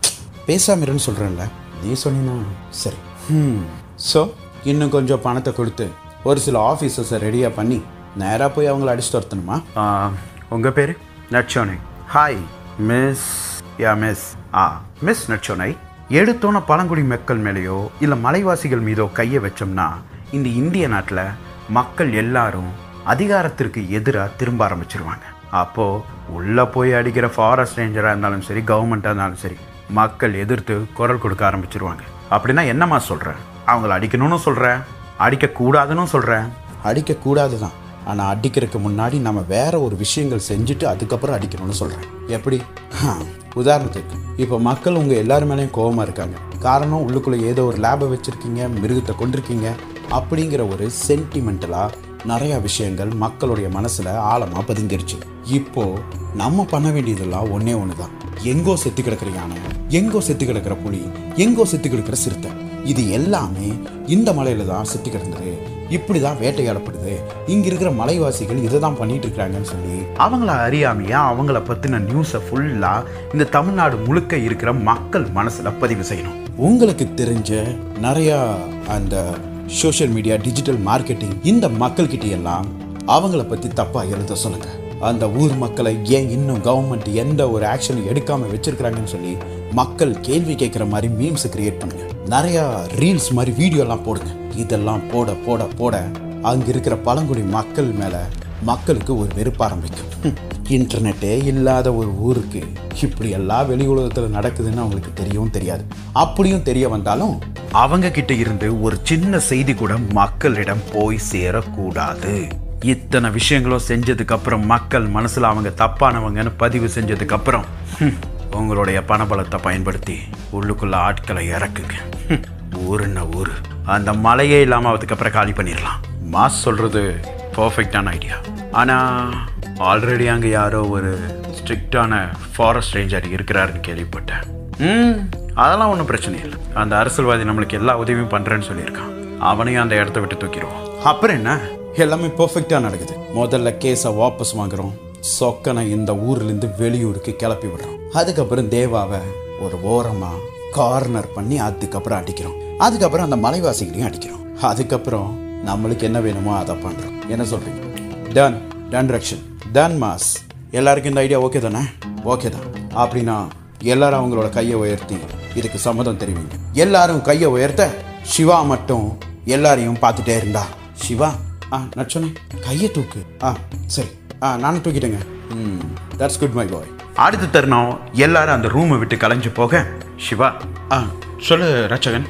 பேசாம இருன்னு சொல்கிறேன்ல நீ சொன்னீன்னா சரி ம் ஸோ இன்னும் கொஞ்சம் பணத்தை கொடுத்து ஒரு சில ஆஃபீஸர்ஸை ரெடியாக பண்ணி நேராக போய் அவங்கள அடிச்சு துரத்தணுமா ஆ, உங்க பேரு நட்சோனை ஹாய் மிஸ் யா மிஸ் ஆ மிஸ் நட்சோனை எடுத்தோன பழங்குடி மக்கள் மேலேயோ இல்லை மலைவாசிகள் மீதோ கையை வச்சோம்னா இந்த இந்திய நாட்டில் மக்கள் எல்லாரும் அதிகாரத்திற்கு எதிராக திரும்ப ஆரம்பிச்சிருவாங்க அப்போ உள்ள போய் அடிக்கிற ஃபாரஸ்ட் ரேஞ்சராக இருந்தாலும் சரி கவர்மெண்ட்டாக இருந்தாலும் சரி மக்கள் எதிர்த்து குரல் கொடுக்க ஆரம்பிச்சிருவாங்க அப்படின்னா என்னம்மா சொல்கிறேன் அவங்கள அடிக்கணும்னு சொல்கிறேன் அடிக்கக்கூடாதுன்னு சொல்கிறேன் அடிக்கக்கூடாது தான் ஆனால் அடிக்கிறதுக்கு முன்னாடி நம்ம வேற ஒரு விஷயங்கள் செஞ்சுட்டு அதுக்கப்புறம் அடிக்கணும்னு சொல்கிறேன் எப்படி ஹா, உதாரணத்துக்கு இப்போ மக்கள் உங்கள் எல்லார் மேலேயும் கோவமாக இருக்காங்க காரணம் உள்ளுக்குள்ளே ஏதோ ஒரு லேபை வச்சுருக்கீங்க மிருகத்தை கொண்டிருக்கீங்க அப்படிங்கிற ஒரு சென்டிமெண்டலாக நிறையா விஷயங்கள் மக்களுடைய மனசில் ஆழமாக பதிஞ்சிருச்சு இப்போ நம்ம பண்ண வேண்டியதெல்லாம் ஒன்றே ஒன்று தான் எங்கோ செத்து கிடக்கிற யானை எங்கோ செத்து கிடக்கிற புலி எங்கோ செத்து கிடக்கிற சிறுத்தை இது எல்லாமே இந்த மலையில தான் செத்து கிடந்தது இப்படி தான் வேட்டையாடப்படுது இங்க இருக்கிற மலைவாசிகள் இதை தான் பண்ணிட்டு இருக்கிறாங்கன்னு சொல்லி அவங்கள அறியாமையா அவங்கள பற்றின நியூஸை ஃபுல்லாக இந்த தமிழ்நாடு முழுக்க இருக்கிற மக்கள் மனசில் பதிவு செய்யணும் உங்களுக்கு தெரிஞ்ச நிறையா அந்த சோஷியல் மீடியா டிஜிட்டல் மார்க்கெட்டிங் இந்த மக்கள்கிட்ட எல்லாம் அவங்கள பற்றி தப்பாக எழுத சொல்லுங்க அந்த ஊர் மக்களை ஏன் இன்னும் கவர்மெண்ட் எந்த ஒரு ஆக்ஷனும் எடுக்காம வச்சிருக்கிறாங்கன்னு சொல்லி மக்கள் கேள்வி கேட்குற மாதிரி மீம்ஸ் கிரியேட் பண்ணுங்க நிறையா ரீல்ஸ் மாதிரி வீடியோலாம் போடுங்க இதெல்லாம் போட போட போட அங்க இருக்கிற பழங்குடி மக்கள் மேல மக்களுக்கு ஒரு வெறுப்பு ஆரம்பிக்கும் ஹம், இன்டர்நெட்டே இல்லாத ஒரு ஊருக்கு இப்படி எல்லாம் வெளி உலகத்தில் நடக்குதுன்னு அவங்களுக்கு தெரியவும் தெரியாது அப்படியும் தெரிய வந்தாலும் அவங்க கிட்ட இருந்து ஒரு சின்ன செய்தி கூட மக்களிடம் போய் சேரக்கூடாது இத்தனை விஷயங்களும் செஞ்சதுக்கு அப்புறம் மக்கள் மனசுல அவங்க தப்பானவங்கன்னு பதிவு செஞ்சதுக்கு அப்புறம் ஹம், உங்களுடைய பணபலத்தை பயன்படுத்தி உள்ளுக்குள்ள ஆட்களை இறக்குங்க ஹம், ஊருன்னா ஊரு அந்த மலையே இல்லாம அதுக்கப்புறம் காலி பண்ணிடலாம் மாஸ் சொல்றது பர்ஃபெக்டான ஐடியா ஆனா ஆல்ரெடி அங்க யாரோ ஒரு ஸ்ட்ரிக்டான ஃபாரஸ்ட் ரேஞ்சர் இருக்கிறாருன்னு கேள்விப்பட்டேன் ம் அதெல்லாம் ஒன்றும் பிரச்சனை இல்லை அந்த அரசியல்வாதி நம்மளுக்கு எல்லா உதவியும் பண்ணுறேன்னு சொல்லியிருக்கான் அவனையும் அந்த இடத்த விட்டு தூக்கிடுவோம் அப்புறம் என்ன எல்லாமே பெர்ஃபெக்டாக நடக்குது முதல்ல கேஸை வாபஸ் வாங்குறோம் சொக்கனை இந்த ஊர்லேருந்து வெளியூருக்கு கிளப்பி விடுறோம் அதுக்கப்புறம் தேவாவை ஒரு ஓரமா கார்னர் பண்ணி அதுக்கப்புறம் அடிக்கிறோம் அதுக்கப்புறம் அந்த மலைவாசிகளையும் அடிக்கிறோம் அதுக்கப்புறம் நம்மளுக்கு என்ன வேணுமோ அதை பண்றோம் என்ன சொல்றீங்க டன் டன் ரக்ஷன் டன் மாஸ் எல்லாருக்கும் இந்த ஐடியா ஓகே தானே ஓகே தான் அப்படின்னா எல்லாரும் அவங்களோட கையை உயர்த்தி இதுக்கு சம்மதம் தெரிவிங்க எல்லாரும் கையை உயர்த்த சிவா மட்டும் எல்லாரையும் பார்த்துட்டே இருந்தா சிவா ஆ நட்சனே கையை தூக்கு ஆ சரி ஆ நானும் தூக்கிட்டேங்க ம் தட்ஸ் குட் மை பாய் அடுத்த தருணம் எல்லாரும் அந்த ரூமை விட்டு கலைஞ்சு போக சிவா ஆ சொல்லு ரட்சகன்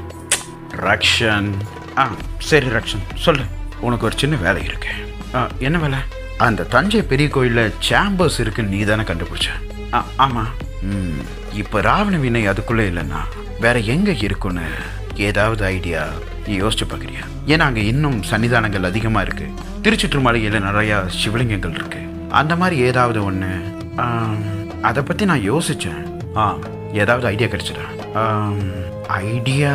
ரக்ஷன் ஆ சரி ரக்ஷன் சொல்லு உனக்கு ஒரு சின்ன வேலை இருக்கு ஆ என்ன வேலை அந்த தஞ்சை பெரிய கோயிலில் சேம்பர்ஸ் இருக்குன்னு நீ தானே கண்டுபிடிச்ச ஆ ஆமாம் ம் இப்போ ராவண வினை அதுக்குள்ளே இல்லைன்னா வேற எங்கே இருக்குன்னு ஏதாவது ஐடியா நீ யோசிச்சு பார்க்குறியா ஏன்னா அங்கே இன்னும் சன்னிதானங்கள் அதிகமாக இருக்கு திருச்சிற்றுமலையில் நிறையா சிவலிங்கங்கள் இருக்கு அந்த மாதிரி ஏதாவது ஒன்று அதை பற்றி நான் யோசித்தேன் ஆ ஏதாவது ஐடியா கிடைச்சிடா ஐடியா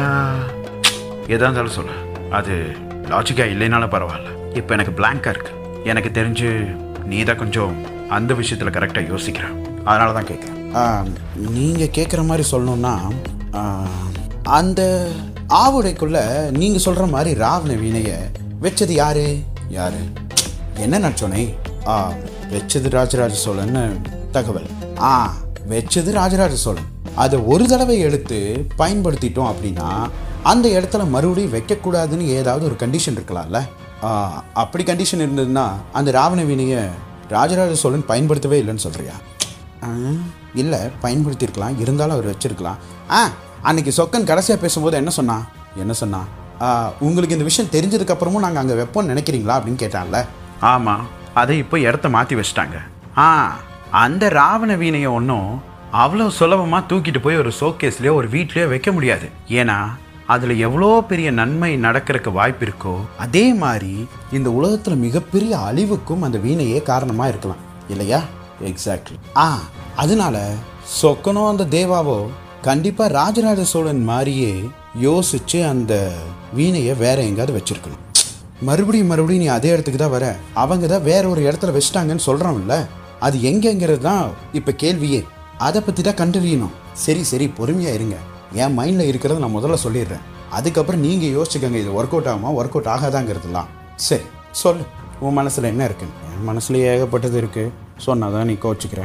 எதா இருந்தாலும் சொல்லு அது லாஜிக்காக இல்லைனாலும் பரவாயில்ல இப்போ எனக்கு பிளாங்காக இருக்கு எனக்கு தெரிஞ்சு நீ தான் கொஞ்சம் அந்த விஷயத்தில் கரெக்டாக யோசிக்கிற அதனால தான் கேட்குறேன் நீங்கள் கேட்குற மாதிரி சொல்லணும்னா ஆ, அந்த ஆவுடைக்குள்ள நீங்கள் சொல்கிற மாதிரி ராவண வீணையை வச்சது யாரு யாரு என்ன நச்சோனே ஆ வச்சது ராஜராஜ சோழன்னு தகவல் ஆ வச்சது ராஜராஜ சோழன் அதை ஒரு தடவை எடுத்து பயன்படுத்திட்டோம் அப்படின்னா அந்த இடத்துல மறுபடியும் வைக்கக்கூடாதுன்னு ஏதாவது ஒரு கண்டிஷன் இருக்கலாம்ல ஆ, அப்படி கண்டிஷன் இருந்ததுன்னா அந்த ராவண வீணையை ராஜராஜ சோழன் பயன்படுத்தவே இல்லைன்னு சொல்கிறியா இல்லை பயன்படுத்தியிருக்கலாம் இருந்தாலும் அவர் வச்சிருக்கலாம் ஆ அன்னைக்கு சொக்கன் கடைசியாக பேசும்போது என்ன சொன்னான் என்ன சொன்னான் ஆ, உங்களுக்கு இந்த விஷயம் தெரிஞ்சதுக்கு அப்புறமும் நாங்கள் அங்கே வைப்போம்னு நினைக்கிறீங்களா அப்படின்னு கேட்டான்ல ஆமாம் அதை இப்போ இடத்த மாற்றி வச்சிட்டாங்க ஆ அந்த ராவண வீணையை ஒன்றும் அவ்வளோ சுலபமாக தூக்கிட்டு போய் ஒரு ஷோகேஸ்லேயோ ஒரு வீட்லேயோ வைக்க முடியாது ஏன்னா அதில் எவ்வளோ பெரிய நன்மை நடக்கிறதுக்கு வாய்ப்பு இருக்கோ அதே மாதிரி இந்த உலகத்தில் மிகப்பெரிய அழிவுக்கும் அந்த வீணையே காரணமாக இருக்கலாம் இல்லையா எக்ஸாக்ட்லி ஆ அதனால சொக்கனோ அந்த தேவாவோ கண்டிப்பாக ராஜராஜ சோழன் மாதிரியே யோசிச்சு அந்த வீணையை வேற எங்கேயாவது வச்சிருக்கணும் மறுபடியும் மறுபடியும் நீ அதே இடத்துக்கு தான் வர அவங்க தான் வேற ஒரு இடத்துல வச்சிட்டாங்கன்னு சொல்கிறோம்ல அது எங்கெங்கிறது தான் இப்போ கேள்வியே அதை பற்றி தான் கண்டறியணும் சரி சரி பொறுமையாக இருங்க என் மைண்டில் இருக்கிறத நான் முதல்ல சொல்லிடுறேன் அதுக்கப்புறம் நீங்கள் யோசிச்சுக்கங்க இது ஒர்க் அவுட் ஆகுமா ஒர்க் அவுட் ஆகாதாங்கிறதுலாம் சரி சொல்லு உன் மனசில் என்ன இருக்குன்னு என் மனசுல ஏகப்பட்டது இருக்குது சொன்னாதான் நீ கோச்சிக்கிற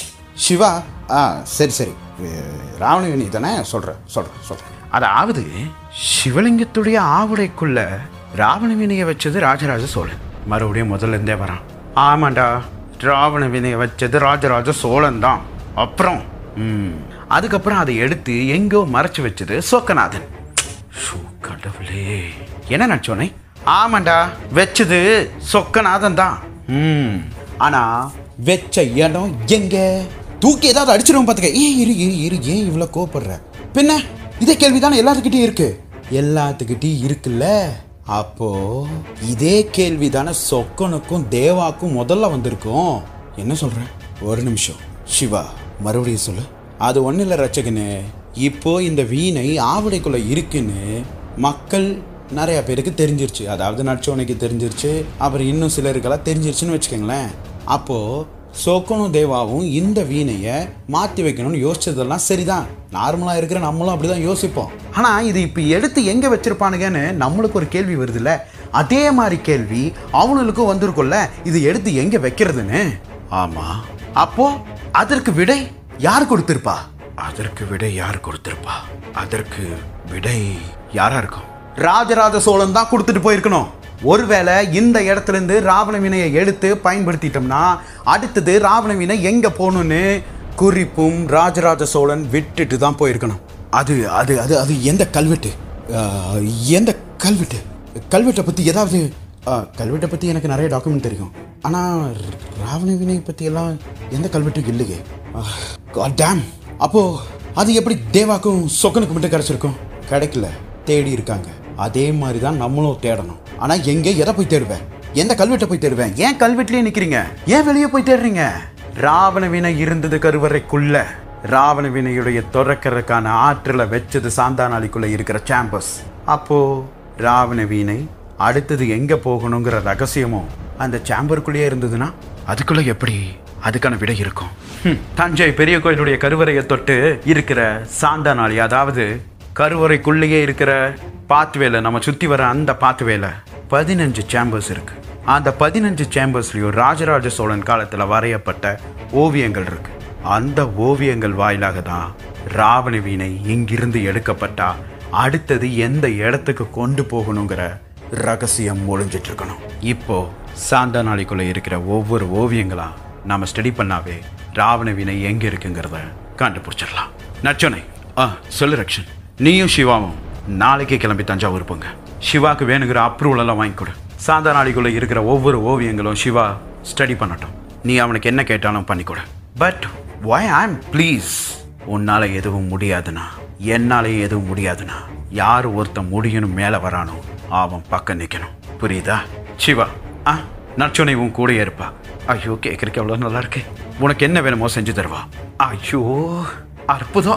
சிவா ஆ சரி சரி ராவணகினி தானே சொல்கிறேன் சொல்கிறேன் சொல்கிறேன் அதாவது சிவலிங்கத்துடைய ஆவுடைக்குள்ள ராவண வினையை வச்சது ராஜராஜ சோழன் மறுபடியும் முதல்ல இருந்தே வரான் ஆமாண்டா ராவண வினையை வச்சது ராஜராஜ சோழன் தான் அப்புறம் ம், அதுக்கப்புறம் அதை எடுத்து எங்கோ மறைச்சு வச்சது சோக்கநாதன் ஷோ, கடவுளே என்ன நினச்சோனே ஆமாண்டா வச்சது சொக்கநாதன் தான் ம் ஆனா வெச்ச இடம் எங்க தூக்கி ஏதாவது அடிச்சிருவோம் பார்த்துக்க ஏன் இரு இரு இரு ஏன் இவ்வளோ கோவப்படுற பின்ன இதே கேள்விதானே எல்லாத்துக்கிட்டையும் இருக்கு எல்லாத்துக்கிட்டையும் இருக்குல்ல அப்போ இதே கேள்வி தானே சொக்கனுக்கும் தேவாக்கும் முதல்ல வந்திருக்கும் என்ன சொல்ற ஒரு நிமிஷம் சிவா மறுபடியும் சொல்லு அது ஒன்றும் இல்லை ரச்சகனு இப்போ இந்த வீணை ஆவடைக்குள்ள இருக்குன்னு மக்கள் நிறைய பேருக்கு தெரிஞ்சிருச்சு அதாவது நட்சோனைக்கு தெரிஞ்சிருச்சு அப்புறம் இன்னும் சிலருக்கெல்லாம் தெரிஞ்சிருச்சுன்னு வச்சுக்கோங்களேன் அப்போ சோக்கனும் தேவாவும் இந்த வீணையை மாற்றி வைக்கணும்னு யோசிச்சதெல்லாம் சரிதான் நார்மலாக இருக்கிற நம்மளும் அப்படிதான் யோசிப்போம் ஆனால் இது இப்போ எடுத்து எங்கே வச்சிருப்பானுங்கன்னு நம்மளுக்கு ஒரு கேள்வி வருதுல்ல அதே மாதிரி கேள்வி அவனுங்களுக்கும் வந்திருக்கும்ல இது எடுத்து எங்கே வைக்கிறதுன்னு ஆமாம் அப்போ அதற்கு விடை யார் கொடுத்திருப்பா அதற்கு விடை யார் கொடுத்திருப்பா அதற்கு விடை யாரா இருக்கும் ராஜராஜ சோழன் தான் கொடுத்துட்டு போயிருக்கணும் ஒருவேளை இந்த இடத்துல இருந்து ராவண வினையை எடுத்து பயன்படுத்திட்டோம்னா அடுத்தது ராவண வினை எங்க போகணும்னு குறிப்பும் ராஜராஜ சோழன் விட்டுட்டு தான் போயிருக்கணும் அது அது அது அது எந்த கல்வெட்டு ஆஹ், எந்த கல்வெட்டு கல்வெட்டை பற்றி ஏதாவது ஆஹ், கல்வெட்டை பற்றி எனக்கு நிறைய டாக்குமெண்ட் தெரியும் ஆனால் ராவண வினை பற்றியெல்லாம் எந்த கல்வெட்டும் இல்லையே டேம் அப்போ அது எப்படி தேவாக்கும் சொக்கனுக்கு மட்டும் கிடைச்சிருக்கும் கிடைக்கல தேடி இருக்காங்க அதே மாதிரி தான் நம்மளும் தேடணும் ஆனா எங்க எதை போய் தேடுவேன் எந்த கல்வெட்டை போய் தேடுவேன் ஏன் கல்வெட்டுலயே நிக்கிறீங்க ஏன் வெளியே போய் தேடுறீங்க ராவண வினை இருந்தது கருவறைக்குள்ள ராவண வினையுடைய துறக்கிறதுக்கான ஆற்றலை வச்சது சாந்தானாளிக்குள்ள இருக்கிற சாம்பஸ் அப்போ ராவண வீணை அடுத்தது எங்க போகணுங்கிற ரகசியமும் அந்த சாம்பருக்குள்ளேயே இருந்ததுன்னா அதுக்குள்ள எப்படி அதுக்கான விடை இருக்கும் ஹம், தஞ்சை பெரிய கோயிலுடைய கருவறையை தொட்டு இருக்கிற சாந்தானாளி அதாவது கருவறைக்குள்ளேயே இருக்கிற பாத்வேல நம்ம சுத்தி வர அந்த பாத்வேல பதினஞ்சு சேம்பர்ஸ் இருக்கு அந்த பதினஞ்சு சேம்பர்ஸ்லயும் ராஜராஜ சோழன் காலத்துல வரையப்பட்ட ஓவியங்கள் இருக்கு அந்த ஓவியங்கள் வாயிலாக தான் ராவண வீணை இங்கிருந்து எடுக்கப்பட்டா அடுத்தது எந்த இடத்துக்கு கொண்டு போகணுங்கிற ரகசியம் ஒளிஞ்சிட்டு இருக்கணும் இப்போ சாந்த நாளைக்குள்ள இருக்கிற ஒவ்வொரு ஓவியங்களா நாம ஸ்டடி பண்ணாவே ராவண வீணை எங்க இருக்குங்கிறத கண்டுபிடிச்சிடலாம் நச்சனை ஆ சொல்லு ரக்ஷன் நீயும் சிவாவும் நாளைக்கே கிளம்பி தஞ்சாவூர் போங்க சிவாக்கு வேணுங்கிற அப்ரூவல் எல்லாம் வாங்கி கொடு சாந்த நாளைக்குள்ள இருக்கிற ஒவ்வொரு ஓவியங்களும் சிவா ஸ்டடி பண்ணட்டும் நீ அவனுக்கு என்ன கேட்டாலும் பண்ணி கொடு பட் why ஐம் ப்ளீஸ் உன்னால எதுவும் முடியாதுண்ணா என்னாலே எதுவும் முடியாதுண்ணா யார் ஒருத்தன் முடியும்னு மேலே வரானோ அவன் பக்கம் நிற்கணும் புரியுதா சிவா ஆ நற்சோனை உன் கூடயே இருப்பா ஐயோ கேட்கறக்கு எவ்வளோ நல்லா இருக்கு உனக்கு என்ன வேணுமோ செஞ்சு தருவா ஐயோ அற்புதம்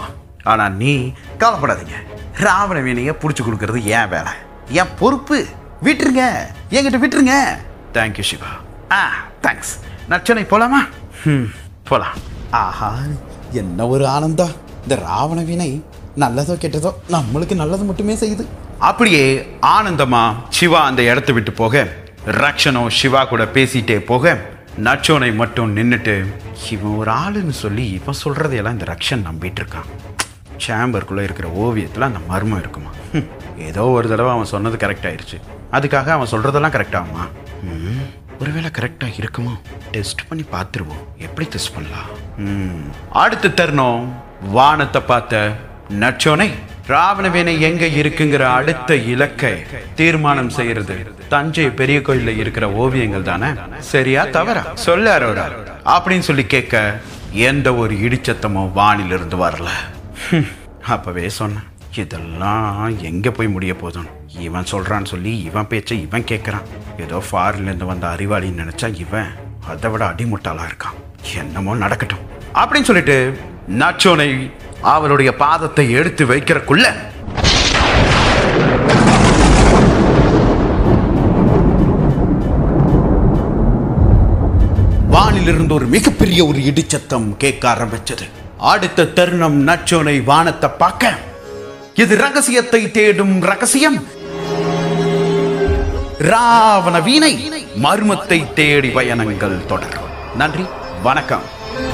ஆனா நீ கவலைப்படாதீங்க ராவண வீணைய புடிச்சு கொடுக்கறது ஏன் வேலை என் பொறுப்பு விட்டுருங்க என்கிட்ட விட்டுருங்க தேங்க்யூ சிவா ஆ தேங்க்ஸ் நச்சனை போலாமா ம் போலாம் ஆஹா என்ன ஒரு ஆனந்தம் இந்த ராவண வினை நல்லதோ கெட்டதோ நம்மளுக்கு நல்லது மட்டுமே செய்யுது அப்படியே ஆனந்தமா சிவா அந்த இடத்த விட்டு போக ரக்ஷனோ சிவா கூட பேசிட்டே போக நச்சோனை மட்டும் நின்னுட்டு இவன் ஒரு ஆளுன்னு சொல்லி இவன் சொல்றதையெல்லாம் இந்த ரக்ஷன் நம்பிட்டு இருக்கான் சேம்பருக்குள்ள இருக்கிற ஓவியத்துல அந்த மர்மம் இருக்குமா ஹம், ஏதோ ஒரு தடவை அவன் சொன்னது கரெக்ட் ஆயிருச்சு அதுக்காக அவன் சொல்றதெல்லாம் கரெக்ட் ஆகுமா ம், ஒருவேளை கரெக்டா இருக்குமோ டெஸ்ட் பண்ணி பார்த்துருவோம் எப்படி டெஸ்ட் பண்ணலாம் ம், அடுத்த தருணம் வானத்தை பார்த்த நச்சோனை ராவணவேனை எங்க இருக்குங்கிற அடுத்த இலக்கை தீர்மானம் செய்யறது தஞ்சை பெரிய கோயில்ல இருக்கிற ஓவியங்கள் தானே சரியா தவறா சொல்ல அரோரா அப்படின்னு சொல்லி கேட்க எந்த ஒரு இடிச்சத்தமும் வானிலிருந்து வரல ஹம், அப்பவே சொன்னேன் இதெல்லாம் எங்க போய் முடிய போதும் இவன் சொல்றான்னு சொல்லி இவன் பேச்சை இவன் கேட்கறான் ஏதோ ஃபாரின்ல இருந்து வந்த அறிவாளின்னு நினைச்சா இவன் அதை விட அடிமுட்டாளா இருக்கான் என்னமோ நடக்கட்டும் அப்படின்னு சொல்லிட்டு நச்சோனை அவளுடைய பாதத்தை எடுத்து வைக்கிறக்குள்ள வானிலிருந்து ஒரு மிகப்பெரிய ஒரு இடிச்சத்தம் கேட்க ஆரம்பிச்சது அடுத்த தருணம் நச்சோனை வானத்தை பார்க்க இது ரகசியத்தை தேடும் ரகசியம் ராவண வீணை மர்மத்தை தேடி பயணங்கள் தொடரும் நன்றி வணக்கம்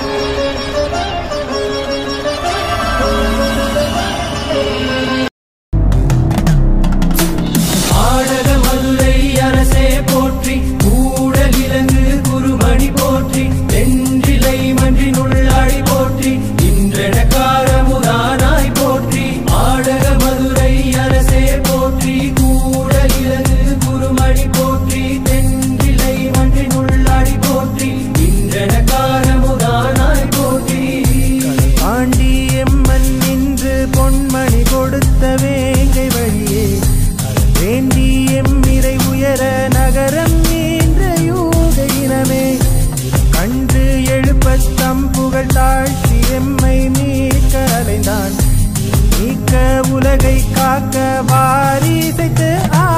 ஆடக மதுரை அரசே போற்றி கூடல் இலங்கு குருமணி போற்றி தென்றிலை மன்றினுள்ளாடி போற்றி இன்றெனக்காரமுதானாய் போற்றி ஆடக மதுரை அரசே போற்றி கூடல் இலங்கு குருமணி போற்றி தென்றிலை மன்றினுள்ளாடி போற்றி இன்றெனக்காரமுதானாய் போற்றி ஆண்டி எம்மன் நின்று பொன்மணி கொடுத்த வேங்கை வழியே அரண் வேண்டி எம்மிரை உயர நகரம் நீன்ற யூக இனமே கண்டு எழுப்பத் தம் புகழ் தாழ்த்தி எம்மை மீட்க அலைந்தான் நீக்க உலகை காக்க வாரி செய்து